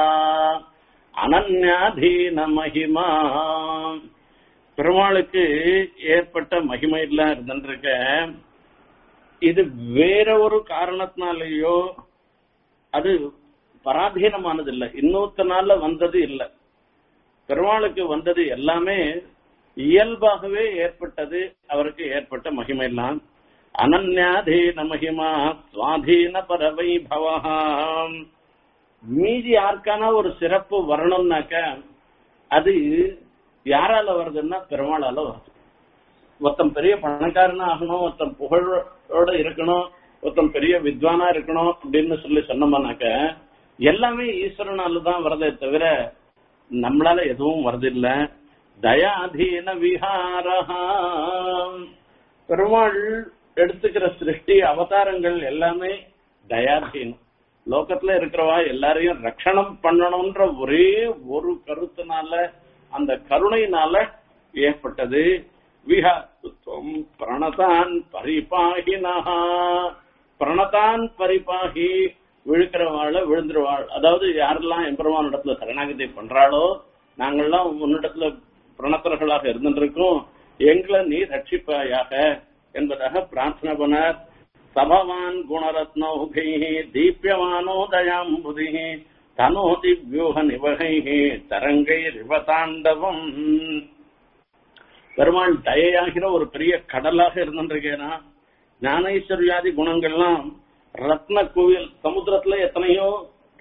அனன்யாதீன மகிமா பெருமாளுக்கு ஏற்பட்ட மகிமையெல்லாம் இருந்துருக்க இது வேற ஒரு காரணத்தினாலேயோ அது பராதீனமானது இல்ல இன்னொருத்தனால வந்தது இல்ல பெருமாளுக்கு வந்தது எல்லாமே இயல்பாகவே ஏற்பட்டது அவருக்கு ஏற்பட்ட மகிமை எல்லாம் அனன்யாதீன மகிமா சுவாதீன பரவை பவஹாம் மீதி யாருக்கான ஒரு சிறப்பு வரணும்னாக்க அது யாரால வருதுன்னா பெருமாளால வருது ஒருத்தன் பெரிய பணக்காரனா ஆகணும் ஒருத்தன் புகழோட இருக்கணும் ஒருத்தன் பெரிய வித்வானா இருக்கணும் அப்படின்னு சொல்லி சொன்னோம்னாக்க எல்லாமே ஈஸ்வரனால தான் வரதே தவிர நம்மளால எதுவும் வரதில்ல தயாதீன விஹாரஹா பெருமாள் எடுத்துக்கிற சிருஷ்டி அவதாரங்கள் எல்லாமே தயாதீனம் லோகத்துல இருக்கிறவா எல்லாரையும் ரட்சணம் பண்ணணும்ன்ற ஒரே ஒரு கருத்துனால அந்த கருணையினால ஏற்பட்டது விஹாத்துவம் பிரணதான் பரிபாகினா பிரணதான் பரிபாகி விழுக்கிறவாள விழுந்துருவாள் அதாவது யாரெல்லாம் எம்பெருமான் இடத்துல சரணாகதி பண்றாளோ நாங்கள்லாம் உன்னிடத்துல பிரணத்தர்களாக இருந்துருக்கோம் எங்களை நீ ரட்சிப்பாயாக என்பதாக பிரார்த்தனை பண்ணார் சபவான் குணரத்னௌகை தீபியமானோ தயாம்புதி தனோதி வியூக நிவகை தரங்கை ரிவதாண்டவம் பெருமாள் தயையாகிற ஒரு பெரிய கடலாக இருந்துருக்கேனா ஞானேஸ்வரியாதி குணங்கள்லாம் ரத்ன குவில் சமுத்திரத்துல எத்தனையோ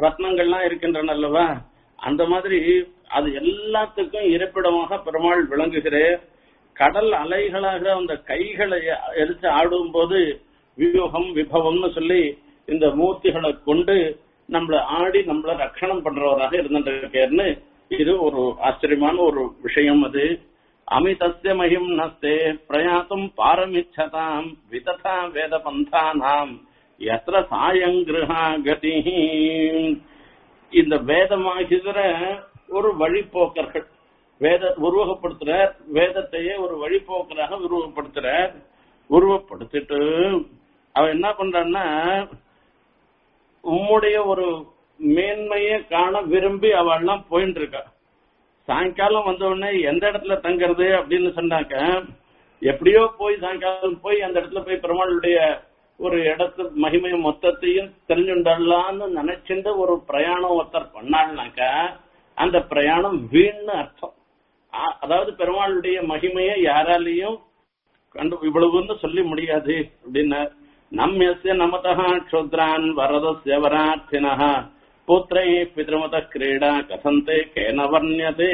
ரத்னங்கள்லாம் இருக்கின்றன அல்லவா அந்த மாதிரி அது எல்லாத்துக்கும் இருப்பிடமாக பெருமாள் விளங்குகிறேன் கடல் அலைகளாக அந்த கைகளை எரிச்சு ஆடும் போது வியூகம் விபவம்னு சொல்லி இந்த மூர்த்திகளை கொண்டு நம்மள ஆடி நம்மள ரட்சணம் பண்றவராக இருந்துருக்கேன்னு இது ஒரு ஆச்சரியமான ஒரு விஷயம் அது அமிதஸ்ய மகிம் நஸ்தே பிரயாத்தும் பாரமிச்சதாம் விததா வேத பந்தானாம் எத்திர சாயங்கிருஹா கதி இந்த வேதமாகிற ஒரு வழிபோக்கர்கள் வேத உருவகப்படுத்துற வேதத்தையே ஒரு வழிபோக்கராக உருவகப்படுத்துற உருவப்படுத்திட்டு அவன் என்ன பண்றான்னா உம்முடைய ஒரு மேன்மையை காண விரும்பி அவள்லாம் போயிட்டு இருக்கா சாயங்காலம் வந்த உடனே எந்த இடத்துல தங்கறது அப்படின்னு சொன்னாக்க எப்படியோ போய் சாயங்காலம் போய் அந்த இடத்துல போய் பெருமாளுடைய ஒரு இடத்து மகிமை மொத்தத்தையும் தெரிஞ்சுண்டலான்னு நினைச்சிட்டு ஒரு பிரயாணம் ஒருத்தர் பண்ணாள்னாக்க அந்த பிரயாணம் வீண்னு அர்த்தம் ஆ- அதாவது பெருமாளுடைய மகிமையை யாராலையும் கண்டு இவ்வளவுன்னு சொல்லி முடியாது அப்படின்னு நம்மிய நமதா க்ஷுத்ரான் வரதஸ்ய வரார்த்தினः புத்திரை பிதிருமத கிரீடா கசந்தே கேன வர்ணியதே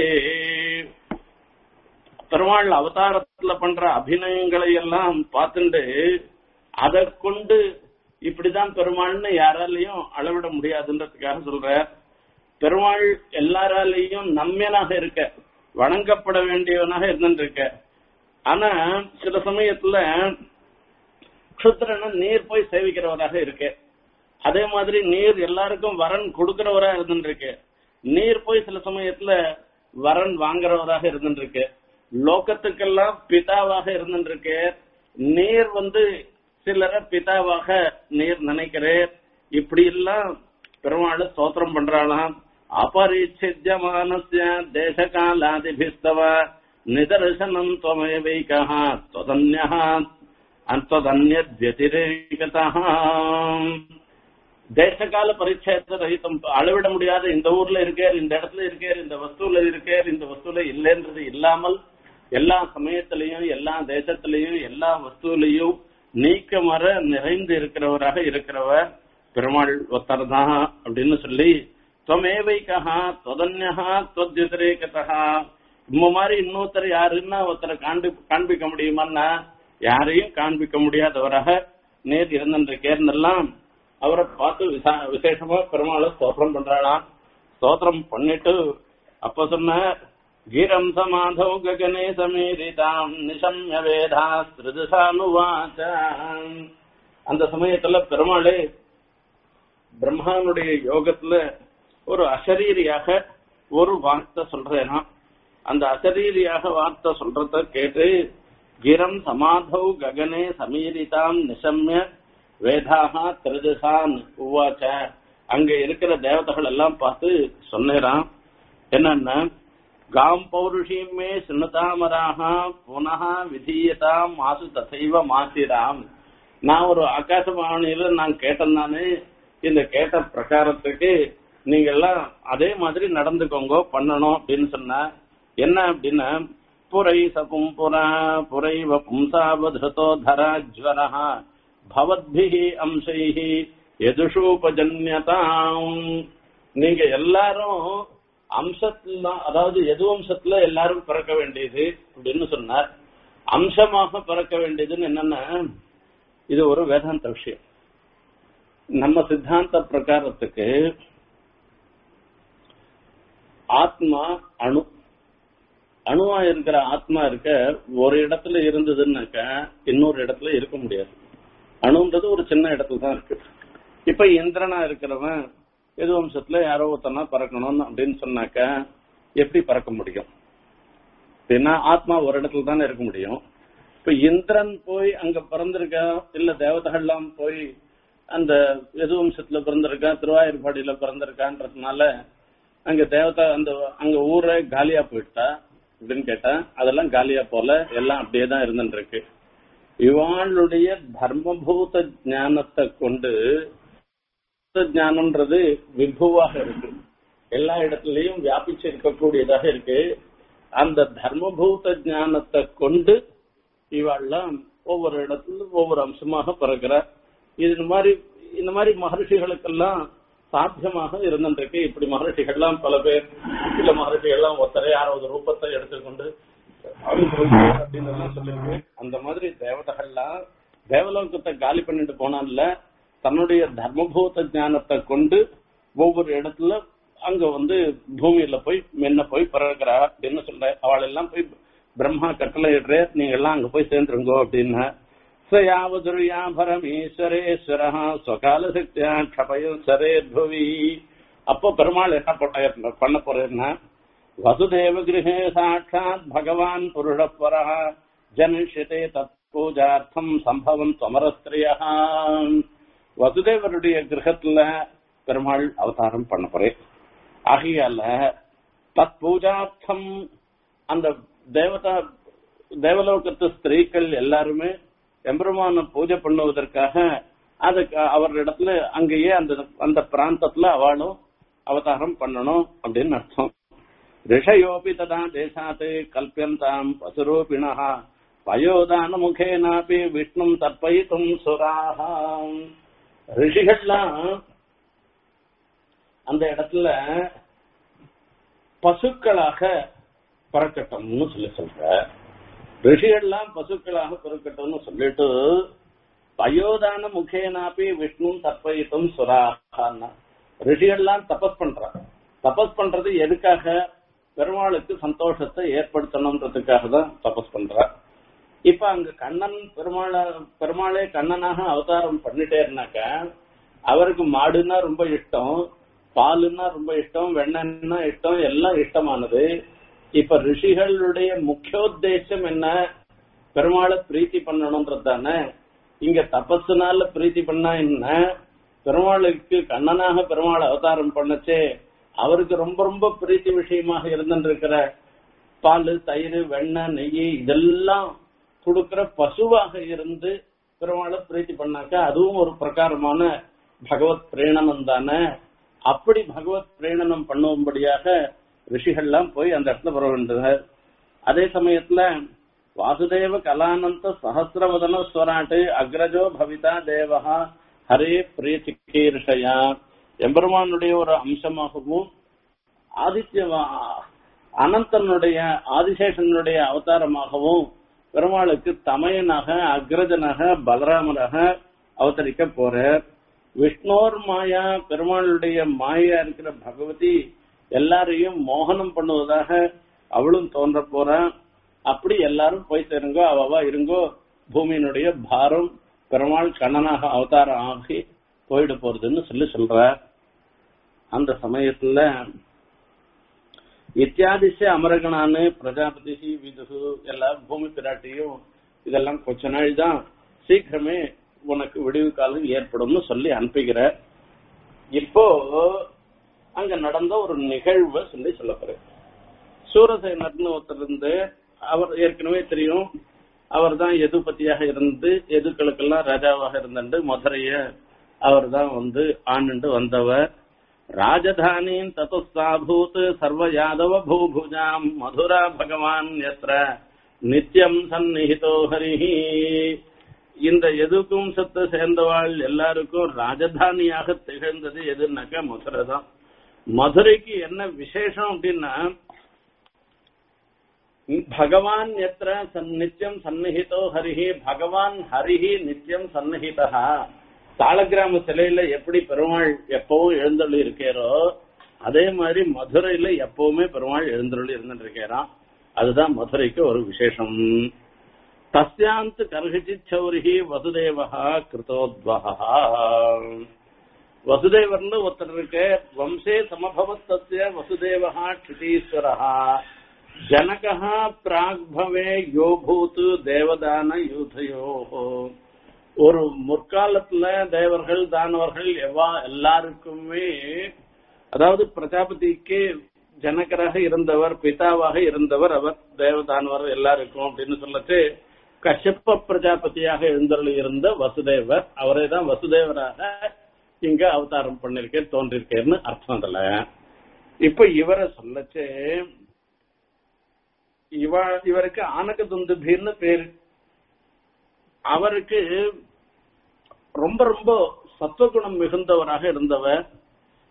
பெருமாள் அவதாரத்துல பண்ற அபிநயங்களை எல்லாம் பார்த்துட்டு அதை கொண்டு இப்படிதான் பெருமாள்னு யாராலையும் அளவிட முடியாதுன்றதுக்காக சொல்ற பெருமாள் எல்லாராலையும் நம்மனாக இருக்க வணங்கப்பட வேண்டியவனாக இருந்துருக்க ஆனா சில சமயத்துல க்ஷுத்ரன நீர் போய் சேவிக்கிறவராக இருக்கு அதே மாதிரி நீர் எல்லாருக்கும் வரன் கொடுக்கிறவரா இருந்துருக்கு நீர் போய் சில சமயத்துல வரன் வாங்குறவராக இருந்துருக்கு லோகத்துக்கெல்லாம் பிதாவாக இருந்துருக்கு நீர் வந்து சிலர பிதாவாக நீர் நினைக்கிறேன் இப்படி எல்லாம் பெருமாள் ஸ்தோத்திரம் பண்றாளாம் அபரிச்சித்யமானஸ்ய தேசகாலாதிபிஸ்தவ நிதர்சனம் त्वमेवैकः त्वदन्यः அந்ததன்யத்யதிரேகதः தேசகால பரிச்சயத்தை ரகிதம் அளவிட முடியாத இந்த ஊர்ல இருக்கார் இந்த இடத்துல இருக்கார் இந்த வஸ்துல இருக்கார் இந்த வஸ்துல இல்லைன்றது இல்லாமல் எல்லா சமயத்திலையும் எல்லா தேசத்திலையும் எல்லா வஸ்துவிலையும் நீக்க மர நிறைந்து இருக்கிறவராக இருக்கிறவர் பெருமாள் ஒருத்தர் தான் அப்படின்னு சொல்லி துவமேவைக்கா தொதன்யா தொத்யுதிரேகதா இந்த மாதிரி இன்னொருத்தர் யாருன்னா ஒருத்தரை காண்பி காண்பிக்க முடியுமான்னா யாரையும் காண்பிக்க முடியாதவராக நேர் இருந்திருக்கேர்னெல்லாம் அவரை பார்த்து விசா விசேஷமா பெருமாளை ஸ்தோத்திரம் பண்றாளாம் ஸ்தோத்திரம் பண்ணிட்டு அப்ப சொன்ன கீரம் சமாதௌ ககனே சமீரிதாம் நிசம்ய வேதா ஸ்ருதுசானுவாச்ச அந்த சமயத்துல பெருமாளே பிரம்மானுடைய யோகத்துல ஒரு அசரீரியாக ஒரு வார்த்தை சொல்றேனா அந்த அசரீரியாக வார்த்தை சொல்றத கேட்டு கிரம் சமாதௌ ககனே சமீரிதாம் நிசம்ய வேதாக திரஜசான் உவாச்ச அங்க இருக்கிற தேவதைகள் எல்லாம் பார்த்து சொன்னேராம் என்னன்னா காம் பௌருஷீமே சுனதாமராக புனக விதீயதாம் மாசு தசைவ மாசிராம் நான் ஒரு ஆகாசவாணியில நான் கேட்டேன் நானு இந்த கேட்ட பிரகாரத்துக்கு நீங்க எல்லாம் அதே மாதிரி நடந்துக்கோங்க பண்ணணும் அப்படின்னு சொன்ன என்ன அப்படின்னா புரை சகும் புரா புரைவ பும்சாவதோ தராஜ்வரா பவத்பிஹி அம்சைஹி எதுஷூபஜன்யதாம் நீங்க எல்லாரும் அம்சத்துல தான் அதாவது எது வம்சத்துல எல்லாரும் பிறக்க வேண்டியது அப்படின்னு சொன்னார் அம்சமாக பிறக்க வேண்டியதுன்னு என்னன்னா இது ஒரு வேதாந்த விஷயம் நம்ம சித்தாந்த பிரகாரத்துக்கு ஆத்மா அணு அணுவா இருக்கிற ஆத்மா இருக்க ஒரு இடத்துல இருந்ததுன்னாக்க இன்னொரு இடத்துல இருக்க முடியாது அணுன்றது ஒரு சின்ன இடத்துல தான் இருக்கு இப்ப இந்திரனா இருக்கிறவன் எது வம்சத்துல யாரோ ஒருத்தனா பறக்கணும் அப்படின்னு சொன்னாக்க எப்படி பறக்க முடியும் ஏன்னா ஆத்மா ஒரு இடத்துல தானே இருக்க முடியும் இப்ப இந்திரன் போய் அங்க பிறந்திருக்கா இல்ல தேவதைகள்லாம் போய் அந்த எது வம்சத்துல பிறந்திருக்கா திருவாயூர்பாடியில பிறந்திருக்கான்றதுனால அங்க தேவதா அந்த அங்க ஊரே காலியா போயிட்டா அப்படின்னு கேட்டா அதெல்லாம் காலியா போல எல்லாம் அப்படியே தான் இருந்துட்டு இருக்கு இவாளுடைய தர்மபூத ஞானத்தை கொண்டு ஞானம்ன்றது விபுவாக இருக்கு எல்லா இடத்துலயும் வியாபிச்சு இருக்கக்கூடியதாக இருக்கு அந்த தர்மபூத ஞானத்தை கொண்டு இவாள்லாம் ஒவ்வொரு இடத்துல ஒவ்வொரு அம்சமாக பிறக்கிறார் இது மாதிரி இந்த மாதிரி மகர்ஷிகளுக்கெல்லாம் சாத்தியமாக இருந்திருக்கு இப்படி மகர்ஷிகள்லாம் பல பேர் சில மகர்ஷிகள்லாம் ஒத்தரை யாராவது ரூபத்தை எடுத்துக்கொண்டு அப்படின்னு எல்லாம் சொல்லிருக்கு அந்த மாதிரி தேவதைகள்லாம் தேவலோகத்தை காலி பண்ணிட்டு போனான்ல தன்னுடைய தர்மபூத ஞானத்தை கொண்டு ஒவ்வொரு இடத்துல அங்க வந்து பூமியில போய் மென்ன போய் பிறகுறா அப்படின்னு சொல்ற அவள் எல்லாம் போய் பிரம்மா கட்டளை இடுற நீங்க எல்லாம் அங்க போய் சேர்ந்துருங்கோ அப்படின்னா சயாவதுரியா பரமேஸ்வரேஸ்வர ஸ்வகால சக்தியா க்ஷபயம் சரே புவி அப்போ பெருமாள் என்ன பண்ண பண்ண போறேன்னா வசுதேவ கிரகே சாட்சாத் பகவான் புருஷப்பர ஜனிஷிதே தத் பூஜார்த்தம் சம்பவம் சமரஸ்திரியா வசுதேவருடைய கிரகத்துல பெருமாள் அவதாரம் பண்ண போறேன் ஆகையால தத் பூஜார்த்தம் அந்த தேவதா தேவலோகத்து ஸ்திரீகள் எல்லாருமே எம்பெருமான பூஜை பண்ணுவதற்காக அதுக்கு அவரிடத்துல அங்கேயே அந்த அந்த பிராந்தத்துல அவளும் அவதாரம் பண்ணணும் அப்படின்னு அர்த்தம் ரிஷயோபி ததா தேசாத் கல்பியந்தாம் பசுரூபிணா பயோதான முகேனாபி விஷ்ணும் தற்பயித்தும் சுராக ரிஷிகள்லாம் அந்த இடத்துல பசுக்களாக பிறக்கட்டும்னு சொல்லி சொல்ற ரிஷிகள்லாம் பசுக்களாக பிறக்கட்டும்னு சொல்லிட்டு பயோதான முகேனாப்பி விஷ்ணு தற்பயித்தும் சுராகான்னா ரிஷிகள்லாம் தபஸ் பண்றாங்க தபஸ் பண்றது எதுக்காக பெருமாளுக்கு சந்தோஷத்தை ஏற்படுத்தணுன்றதுக்காக தான் தபஸ் பண்றா இப்ப அங்க கண்ணன் பெருமாள பெருமாளே கண்ணனாக அவதாரம் பண்ணிட்டே இருந்தாக்க அவருக்கு மாடுன்னா ரொம்ப இஷ்டம் பாலுன்னா ரொம்ப இஷ்டம் வெண்ணன்னா இஷ்டம் எல்லாம் இஷ்டமானது இப்ப ரிஷிகளுடைய முக்கியோத்தேசம் என்ன பெருமாளை பிரீத்தி பண்ணணும்ன்றது தானே இங்க தபஸுனால பிரீத்தி பண்ணா என்ன பெருமாளுக்கு கண்ணனாக பெருமாள் அவதாரம் பண்ணச்சே அவருக்கு ரொம்ப ரொம்ப பிரீத்தி விஷயமாக இருந்துருக்கிற பால் தயிர் வெண்ணெய் நெய் இதெல்லாம் கொடுக்கிற பசுவாக இருந்து பெருமாளை பிரீத்தி பண்ணாக்க அதுவும் ஒரு பிரகாரமான பகவத் பிரேணனம் தானே அப்படி பகவத் பிரேணனம் பண்ணும்படியாக ரிஷிகள்லாம் போய் அந்த இடத்துல வர வேண்டியது அதே சமயத்துல வாசுதேவ கலானந்த சஹசிரவதன ஸ்வராட்டு அக்ரஜோ பவிதா தேவஹா ஹரே பிரியசிக்கீர்ஷயா எம்பெருமானுடைய ஒரு அம்சமாகவும் ஆதித்ய அனந்தனுடைய ஆதிசேஷனுடைய அவதாரமாகவும் பெருமாளுக்கு தமையனாக அக்ரஜனாக பலராமனாக அவதரிக்க போற விஷ்ணோர் மாயா பெருமாளுடைய மாயா இருக்கிற பகவதி எல்லாரையும் மோகனம் பண்ணுவதாக அவளும் தோன்ற போறா அப்படி எல்லாரும் போய் சேருங்கோ அவவா இருங்கோ பூமியினுடைய பாரம் பெருமாள் கண்ணனாக அவதாரம் ஆகி போயிட போறதுன்னு சொல்லி சொல்ற அந்த சமயத்துல இத்தியாதிச அமரகணான்னு பிரஜாபதி விதுகு எல்லாம் பூமி பிராட்டியும் இதெல்லாம் கொஞ்ச நாள் தான் சீக்கிரமே உனக்கு விடிவு காலம் ஏற்படும்னு சொல்லி அனுப்புகிற இப்போ அங்க நடந்த ஒரு நிகழ்வை சொல்லி சொல்ல போறேன் சூரசேனர்னு ஒருத்தர் இருந்து அவர் ஏற்கனவே தெரியும் அவர் தான் எதுபதியாக இருந்து எதுக்களுக்கெல்லாம் ராஜாவாக இருந்துட்டு மதுரைய அவர் தான் வந்து ஆண்டுண்டு வந்தவர் ராஜதானின் தத்துஸ்தாபூத் சர்வ யாதவ பூபுஜாம் மதுரா பகவான் எத்திர நித்தியம் சந்நிஹிதோ ஹரிஹி இந்த எதுக்கும் சத்து சேர்ந்தவாள் எல்லாருக்கும் ராஜதானியாக திகழ்ந்தது எதுனாக்கா மதுரை தான் மதுரைக்கு என்ன விசேஷம் அப்படின்னா பகவான் எத்திர நித்தியம் சந்நிஹிதோ ஹரிஹி பகவான் ஹரிஹி நித்தியம் சந்நிஹிதா தாளகிராம சிலையில எப்படி பெருமாள் எப்பவும் எழுந்தருளி இருக்காரோ அதே மாதிரி மதுரையில எப்பவுமே பெருமாள் எழுந்தருளி இருந்துட்டு இருக்காராம் அதுதான் மதுரைக்கு ஒரு விசேஷம் தஸ்யாந்த் கர்ஹிச்சித் சௌரிஹி வசுதேவா கிருதோத்வகா வசுதேவர்னு ஒருத்தர் இருக்கு வம்சே சமபவத் தஸ்ய வசுதேவா க்ஷிதீஸ்வரா ஜனகா பிராக்பவே யோபூத் தேவதான யூதயோ ஒரு முற்காலத்துல தேவர்கள் தானவர்கள் எவ்வா எல்லாருக்குமே அதாவது பிரஜாபதிக்கு ஜனகராக இருந்தவர் பிதாவாக இருந்தவர் அவர் தேவதானவர் எல்லாருக்கும் அப்படின்னு சொல்லச்சு கஷ்யப்ப பிரஜாபதியாக எழுந்தருள் இருந்த வசுதேவர் அவரே தான் வசுதேவராக இங்க அவதாரம் பண்ணிருக்கே தோன்றிருக்கேன்னு அர்த்தம் அதுல இப்ப இவரை சொல்லச்சு இவ இவருக்கு ஆனக துந்துபின்னு பேரு அவருக்கு ரொம்ப ரொம்ப சத்துவகுணம் மிகுந்தவராக இருந்தவர்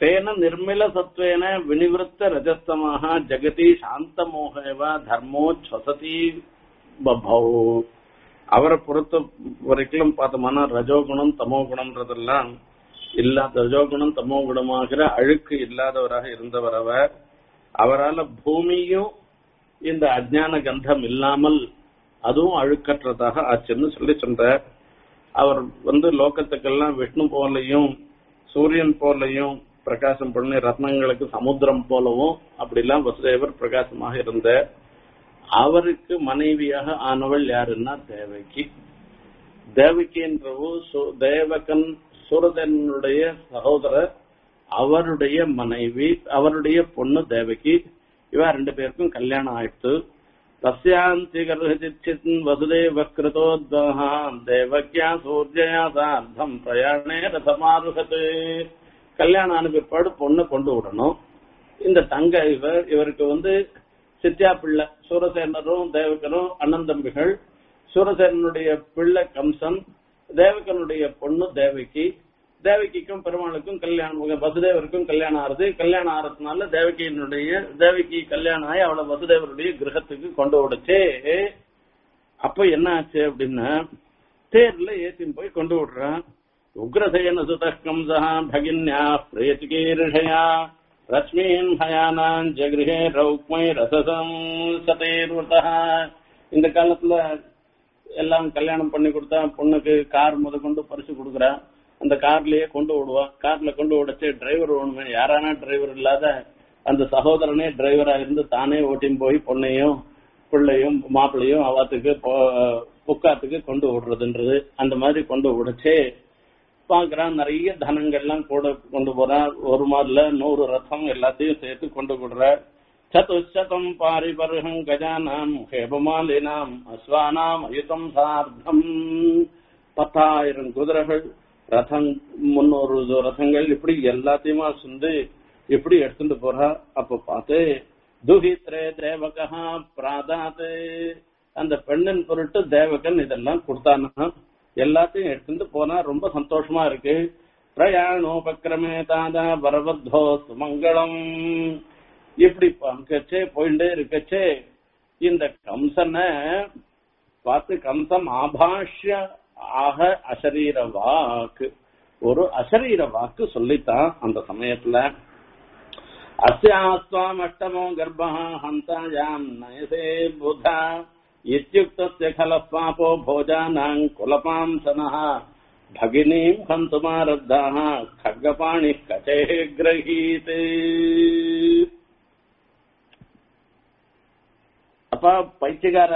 தேன நிர்மல சத்வேன வினிவிருத்த ரஜஸ்தமாக ஜெகதி சாந்தமோகேவ தர்மோச்வசதி பபௌ அவரை பொறுத்த வரைக்கும் பார்த்தோம்னா ரஜோகுணம் தமோ குணம்ன்றதெல்லாம் இல்லாத ரஜோகுணம் தமோ குணமாகிற அழுக்கு இல்லாதவராக இருந்தவர் அவர் அவரால் பூமியும் இந்த அஜ்ஞான கந்தம் இல்லாமல் அதுவும் அழுக்கற்றதாக ஆச்சுன்னு சொல்லி சொல்றார் அவர் வந்து லோகத்துக்கெல்லாம் விஷ்ணு போலையும் சூரியன் போலையும் பிரகாசம் பண்ணி ரத்னங்களுக்கு சமுத்திரம் போலவும் அப்படிலாம் வசுதேவர் பிரகாசமாக இருந்த அவருக்கு மனைவியாக ஆனவள் யாருன்னா தேவகி தேவகின்றவோ சு- தேவகன் சூரதனுடைய சகோதரர் அவருடைய மனைவி அவருடைய பொண்ணு தேவகி இவ ரெண்டு பேருக்கும் கல்யாணம் ஆயிடுத்து தஸ்யாந்தி கர்ஹிச்சித் வசுதேவ கிருதோத்வஹான் தேவக்யா சூர்ஜயா சார்த்தம் பிரயாணே ரசமாருகத்து கல்யாணம் ஆன பிற்பாடு பொண்ணை கொண்டு விடணும் இந்த தங்க இவர் இவருக்கு வந்து சித்தியா பிள்ளை சூரசேனரும் தேவகனும் அண்ணன் தம்பிகள் சூரசேனனுடைய பிள்ளை கம்சன் தேவகனுடைய பொண்ணு தேவகி தேவகிக்கும் பெருமாளுக்கும் கல்யாணம் வசுதேவருக்கும் கல்யாணம் ஆறுது கல்யாணம் ஆறதுனால தேவகியினுடைய தேவகி கல்யாணம் ஆகி அவளை வசுதேவருடைய கிரகத்துக்கு கொண்டு விடுச்சு அப்ப என்ன ஆச்சு அப்படின்னா தேர்ல ஏத்தின்னு போய் கொண்டு விடுறான் உக்ரசேன சுத கம்சா பகின்யா பிரேத்திகீர்ஷயா ரஷ்மீன் ஹயானான் ஜகிருஹே ரௌக்மை ரசசம் சதேர்வதா இந்த காலத்துல எல்லாம் கல்யாணம் பண்ணி கொடுத்தா பொண்ணுக்கு கார் முத கொண்டு பரிசு கொடுக்குறா அந்த கார்லயே கொண்டு விடுவா கார்ல கொண்டு விடச்சு டிரைவர் வேணுமே யாரானா டிரைவர் இல்லாத அந்த சகோதரனே டிரைவரா இருந்து தானே ஓட்டின்னு போய் பொண்ணையும் பிள்ளையும் மாப்பிள்ளையும் அவாத்துக்கு போ- புக்காத்துக்கு கொண்டு விடுறதுன்றது அந்த மாதிரி கொண்டு விடச்சே பாக்குறான் நிறைய தனங்கள்லாம் கூட கொண்டு போறான் ஒரு மாதிரில நூறு ரதம் எல்லாத்தையும் சேர்த்து கொண்டு விடுற சதுஷதம் பாரிபர்ஹம் கஜானாம் ஹேபமாலினாம் அஸ்வானாம் அயுதம் சார்த்தம் பத்தாயிரம் குதிரைகள் ரதம் முன்னூறு ரதங்கள் இப்படி எல்லாத்தையுமா சுந்து இப்படி எடுத்துட்டு போறா அப்ப பார்த்து துஹித்ரே தேவகா பிராதாத் அந்த பெண்ணின் பொருட்டு தேவகன் இதெல்லாம் கொடுத்தானா எல்லாத்தையும் எடுத்துட்டு போனா ரொம்ப சந்தோஷமா இருக்கு பிரயாணோபக்கிரமே தாதா வரவத்தோ சுமங்கலம் இப்படி பங்கச்சே போயிட்டே இருக்கச்சே இந்த கம்சனை பார்த்து கம்சம் ஆபாஷ்ய ஆக அசரீர வாக்கு ஒரு அசரீர வாக்கு சொல்லித்தான் அந்த சமயத்துல अस्यास्त्वाम् अष्टमो गर्भः हन्तायाम् नयसे बुधा इत्युक्तस्य खलः पापो भोजानाम् कुलपांसनः भगिनीम् हन्तुमारब्धाः खड्गपाणिः कचेः गृहीते அப்ப பைத்தியக்கார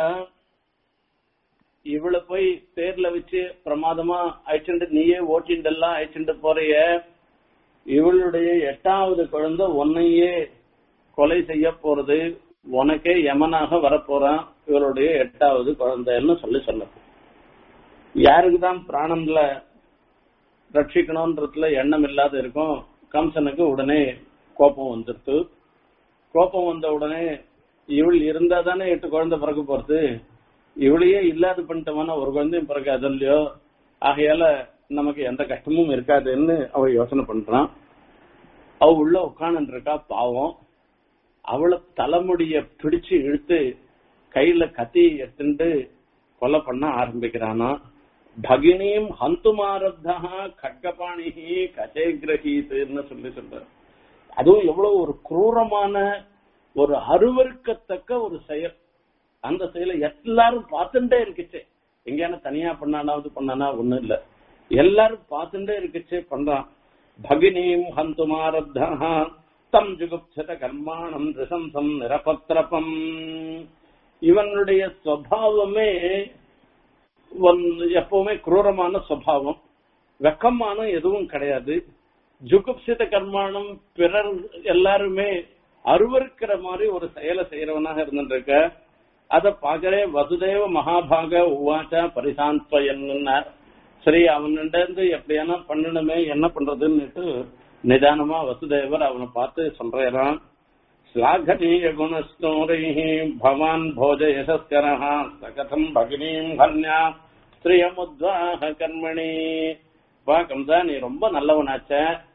இவளை போய் தேர்ல வச்சு பிரமாதமா அழிச்சுட்டு நீயே ஓட்டிண்டெல்லாம் அழிச்சுட்டு போறிய இவளுடைய எட்டாவது குழந்தை உன்னையே கொலை செய்ய போறது உனக்கே யமனாக வரப்போறான் இவளுடைய எட்டாவது குழந்தைன்னு சொல்லி சொன்ன யாருக்குதான் பிராணம்ல ரட்சிக்கணும்ன்றதுல எண்ணம் இல்லாத இருக்கும் கம்சனுக்கு உடனே கோபம் வந்துடுத்து கோபம் வந்த உடனே இவள் இருந்தா தானே எட்டு குழந்தை பிறக்க போறது இவளையே இல்லாத பண்ணிட்டோம்னா ஒரு குழந்தையும் பிறக்காது இல்லையோ ஆகையால நமக்கு எந்த கஷ்டமும் இருக்காதுன்னு அவ யோசனை பண்றான் அவ உள்ள உட்காந்து இருக்கா பாவம் அவளை தலைமுடிய பிடிச்சு இழுத்து கையில கத்தி எடுத்துட்டு கொலை பண்ண ஆரம்பிக்கிறானா பகினியும் ஹந்துமாரப்தா கட்கபாணிகி கச்சை கிரகீத்துன்னு சொல்லி சொல்ற அதுவும் எவ்வளவு ஒரு குரூரமான ஒரு அருவருக்கத்தக்க ஒரு செயல் அந்த செயலை எல்லாரும் பார்த்துட்டே இருக்குச்சே எங்கேயான தனியா பண்ணானாவது பண்ணானா ஒண்ணும் இல்ல எல்லாரும் பார்த்துட்டே இருக்குச்சே பண்றான் பகினீம் ஹந்துமாரப்தா தம் ஜுகுப்சத கர்மாணம் ரிசம்சம் நிரபத்திரபம் இவனுடைய சுவாவமே எப்பவுமே குரூரமான சுவாவம் வெக்கமான எதுவும் கிடையாது ஜுகுப்சித கர்மாணம் பிறர் எல்லாருமே அருவருக்கிற மாதிரி ஒரு செயலை செய்யறவனாக இருந்துருக்க அத பாக்கறே வசுதேவ மகாபாக உவாச்சா பரிசாந்த்வயன்னார் சரி அவன்கிட்ட இருந்து எப்படியானா பண்ணணுமே என்ன பண்றதுன்னுட்டு நிதானமா வசுதேவர் அவனை பார்த்து சொல்றான் ஸ்லாகனீய குணஸ்தோரைஹி பவான் போஜ யசஸ்கரஹ சகதம் பகினீம் கன்யா ஸ்திரியமுத்வாக கர்மணி வா கம்சா நீ ரொம்ப நல்லவனாச்ச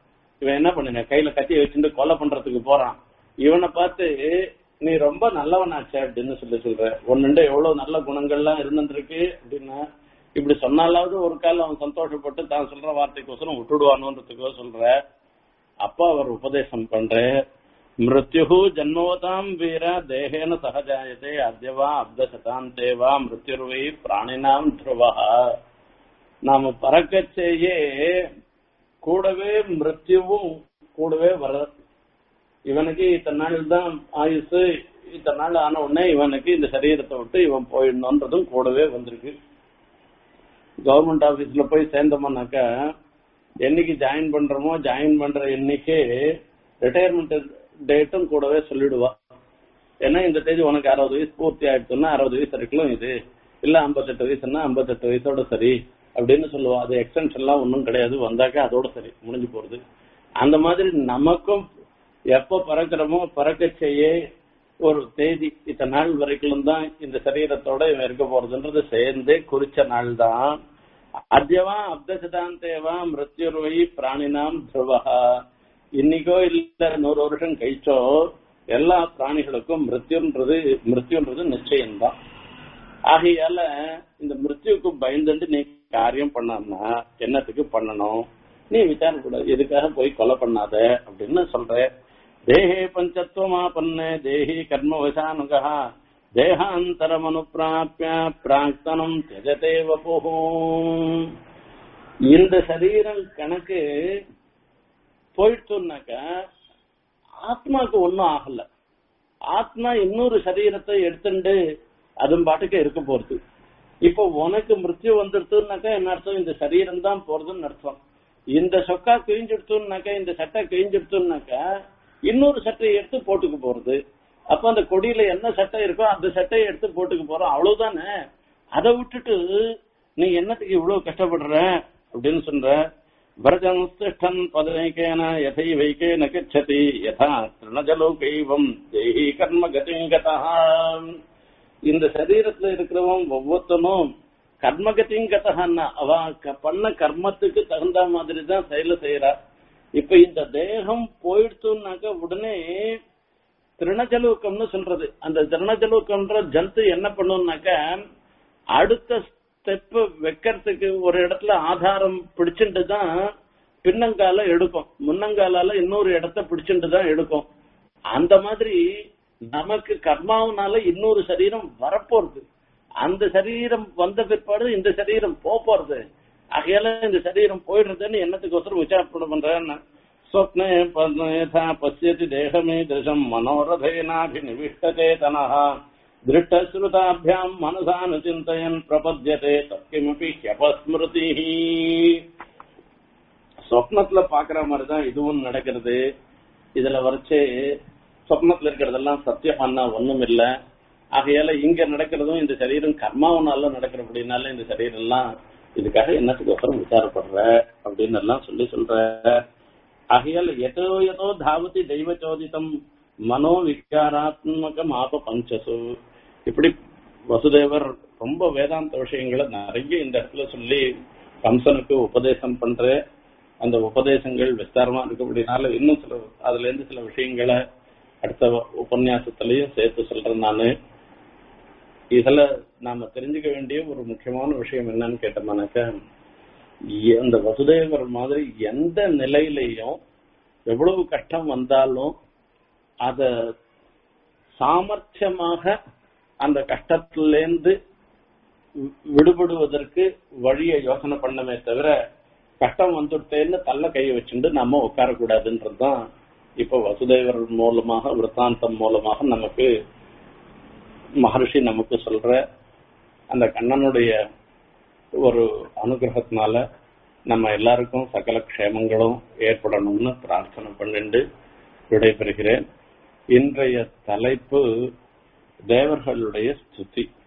இவன் என்ன பண்ணுங்க கையில கத்தி வச்சுட்டு கொலை பண்றதுக்கு போறான் இவனை பார்த்து நீ ரொம்ப நல்லவனாச்சே அப்படின்னு சொல்லி சொல்ற ஒன்னுண்டு எவ்வளவு நல்ல குணங்கள்லாம் இருந்திருக்கு அப்படின்னா இப்படி சொன்னாலாவது ஒரு காலம் அவன் சந்தோஷப்பட்டு தான் சொல்ற வார்த்தைக்கோசரம் விட்டுடுவானோன்றதுக்கோ சொல்ற அப்பா அவர் உபதேசம் பண்ற மிருத்யு ஜன்மவதாம் வீர தேகேன சகஜாயதே அத்யவா அப்த சதாந்தேவா மிருத்யுர்வை பிராணினாம் துருவா நாம பறக்கச்சேயே கூடவே மிருத்யுவும் கூடவே வர இவனுக்கு இத்தனை நாள் தான் ஆயுசு இத்தனை நாள் ஆன உடனே இவனுக்கு இந்த சரீரத்தை விட்டு இவன் போயிடணுன்றதும் கூடவே வந்திருக்கு கவர்மெண்ட் ஆபீஸ்ல போய் சேர்ந்தோம்னாக்கா என்னைக்கு ஜாயின் பண்றோமோ ஜாயின் பண்ற என்னைக்கு ரிட்டையர்மெண்ட் டேட்டும் கூடவே சொல்லிடுவா ஏன்னா இந்த தேதி உனக்கு அறுபது வயசு பூர்த்தி ஆயிடுச்சுன்னா அறுபது வயசு வரைக்கும் இது இல்ல ஐம்பத்தெட்டு வயசுன்னா ஐம்பத்தெட்டு வயசோட சரி அப்படின்னு சொல்லுவா அது எக்ஸ்டென்ஷன் எல்லாம் ஒன்றும் கிடையாது வந்தாக்கா அதோட சரி முடிஞ்சு போறது அந்த மாதிரி நமக்கும் எப்ப பறக்கிறோமோ பறக்க செய்ய ஒரு தேதி இத்தனை நாள் வரைக்கும் தான் இந்த சரீரத்தோட இவன் இருக்க போறதுன்றது சேர்ந்தே குறிச்ச நாள் தான் அத்தியவா அப்தசிதாந்தேவா மிருத்யுர்வை பிராணினாம் துருவகா இன்னைக்கோ இல்ல நூறு வருஷம் கழிச்சோ எல்லா பிராணிகளுக்கும் மிருத்யுன்றது மிருத்யுன்றது நிச்சயம்தான் ஆகையால இந்த மிருத்யுக்கு பயந்துட்டு நீ காரியம் பண்ணான்னா என்னத்துக்கு பண்ணணும் நீ விசாரம் கூடாது எதுக்காக போய் கொலை பண்ணாத அப்படின்னு சொல்ற தேகே பஞ்சத்துவமாபன்ன தேகி கர்மவசானுகா தேகாந்தரம் அனுப்பிராப்பிய பிராக்தனம் தியஜதே வபுகும் இந்த சரீரம் கணக்கு போயிடுச்சுனாக்க ஆத்மாக்கு ஒன்னும் ஆகல ஆத்மா இன்னொரு சரீரத்தை எடுத்துட்டு அதும் பாட்டுக்கு இருக்க போறது இப்போ உனக்கு மிருத்யு வந்துடுத்துனாக்கா என்ன அர்த்தம் இந்த சரீரம் தான் போறதுன்னு அர்த்தம் இந்த சொக்கா கிழிஞ்சிடுத்துனாக்கா இந்த சட்டை கிழிஞ்சிடுத்துனாக்கா இன்னொரு சட்டையை எடுத்து போட்டுக்க போறது அப்ப அந்த கொடியில என்ன சட்டை இருக்கோ அந்த சட்டையை எடுத்து போட்டுக்க போறோம் அவ்வளவுதானே அதை விட்டுட்டு நீ என்னத்துக்கு இவ்வளவு கஷ்டப்படுற அப்படின்னு சொல்ற விரஜன்ஸ்திஷ்டன் பதனைக்கேன எதை வைக்கேன கச்சதி யதா திருணஜலோகைவம் தேகி கர்ம கதிங்கதா இந்த சரீரத்துல இருக்கிறவன் ஒவ்வொருத்தனும் கர்மகதிங்கதன்னா அவ க- பண்ண கர்மத்துக்கு தகுந்த மாதிரி தான் செயல செய்யறா இப்ப இந்த தேகம் போயிடுச்சுனாக்க உடனே திருணஜலூக்கம்னு சொல்றது அந்த திருணஜலூக்கம்ன்ற ஜந்து என்ன பண்ணும்னாக்க அடுத்த ஸ்டெப் வைக்கிறதுக்கு ஒரு இடத்துல ஆதாரம் பிடிச்சிட்டு தான் பின்னங்கால எடுக்கும் முன்னங்காலால இன்னொரு இடத்த பிடிச்சிட்டு தான் எடுக்கும் அந்த மாதிரி நமக்கு கர்மாவனால இன்னொரு சரீரம் வரப்போறது அந்த சரீரம் வந்த பிற்பாடு இந்த சரீரம் போப் போறது ஆகையால இந்த சரீரம் போயிடுறதுன்னு என்னத்துக்கோசரம் விசாரணை பண்றேன்னு स्वप्ने पद्म यथा पश्यति देहमे दृशम् मनोरथेनाभिनिविष्टचेतनः दृष्टश्रुताभ्याम् मनसानुचिन्तयन् प्रपद्यते तत्किमपि ह्यपस्मृतिः சொப்னத்துல பாக்குற மாதிரி தான் இதுவும் நடக்கிறது இதுல வரைச்சு சொப்னத்துல இருக்கிறதெல்லாம் சத்தியமானா ஒண்ணும் இல்ல ஆகையால இங்க நடக்கிறதும் இந்த சரீரம் கர்மாவனால நடக்கிறபடினால இந்த சரீரம் எல்லாம் இதுக்காக என்னத்துக்கு ஒசரம் விசாரப்படுற அப்படின்னு எல்லாம் சொல்லி சொல்ற ஆகையால் எதோ எதோ தாவதி தெய்வ சோதிதம் மனோ விகாராத்மகம் ஆப பஞ்சசு இப்படி வசுதேவர் ரொம்ப வேதாந்த விஷயங்களை நிறைய இந்த இடத்துல சொல்லி கம்சனுக்கு உபதேசம் பண்ற அந்த உபதேசங்கள் விஸ்தாரமா இருக்கபடினால இன்னும் சில அதுல இருந்து சில விஷயங்களை அடுத்த உபன்யாசத்திலையும் சேர்த்து சொல்றேன் நானு இதுல நாம தெரிஞ்சுக்க வேண்டிய ஒரு முக்கியமான விஷயம் என்னன்னு கேட்டோம்னாக்க அந்த வசுதேவர் மாதிரி எந்த நிலையிலையும் எவ்வளவு கஷ்டம் வந்தாலும் அத சாமர்த்தியமாக அந்த கஷ்டத்திலேருந்து வி- விடுபடுவதற்கு வழியை யோசனை பண்ணமே தவிர கஷ்டம் வந்துட்டேன்னு தள்ள கையை வச்சுட்டு நம்ம உட்காரக்கூடாதுன்றதுதான் இப்ப வசுதேவர் மூலமாக விருத்தாந்தம் மூலமாக நமக்கு மகர்ஷி நமக்கு சொல்ற அந்த கண்ணனுடைய ஒரு அனுகிரகத்தினால நம்ம எல்லாருக்கும் சகல க்ஷேமங்களும் ஏற்படணும்னு பிரார்த்தனை பண்ணிண்டு விடைபெறுகிறேன் இன்றைய தலைப்பு தேவர்களுடைய ஸ்துதி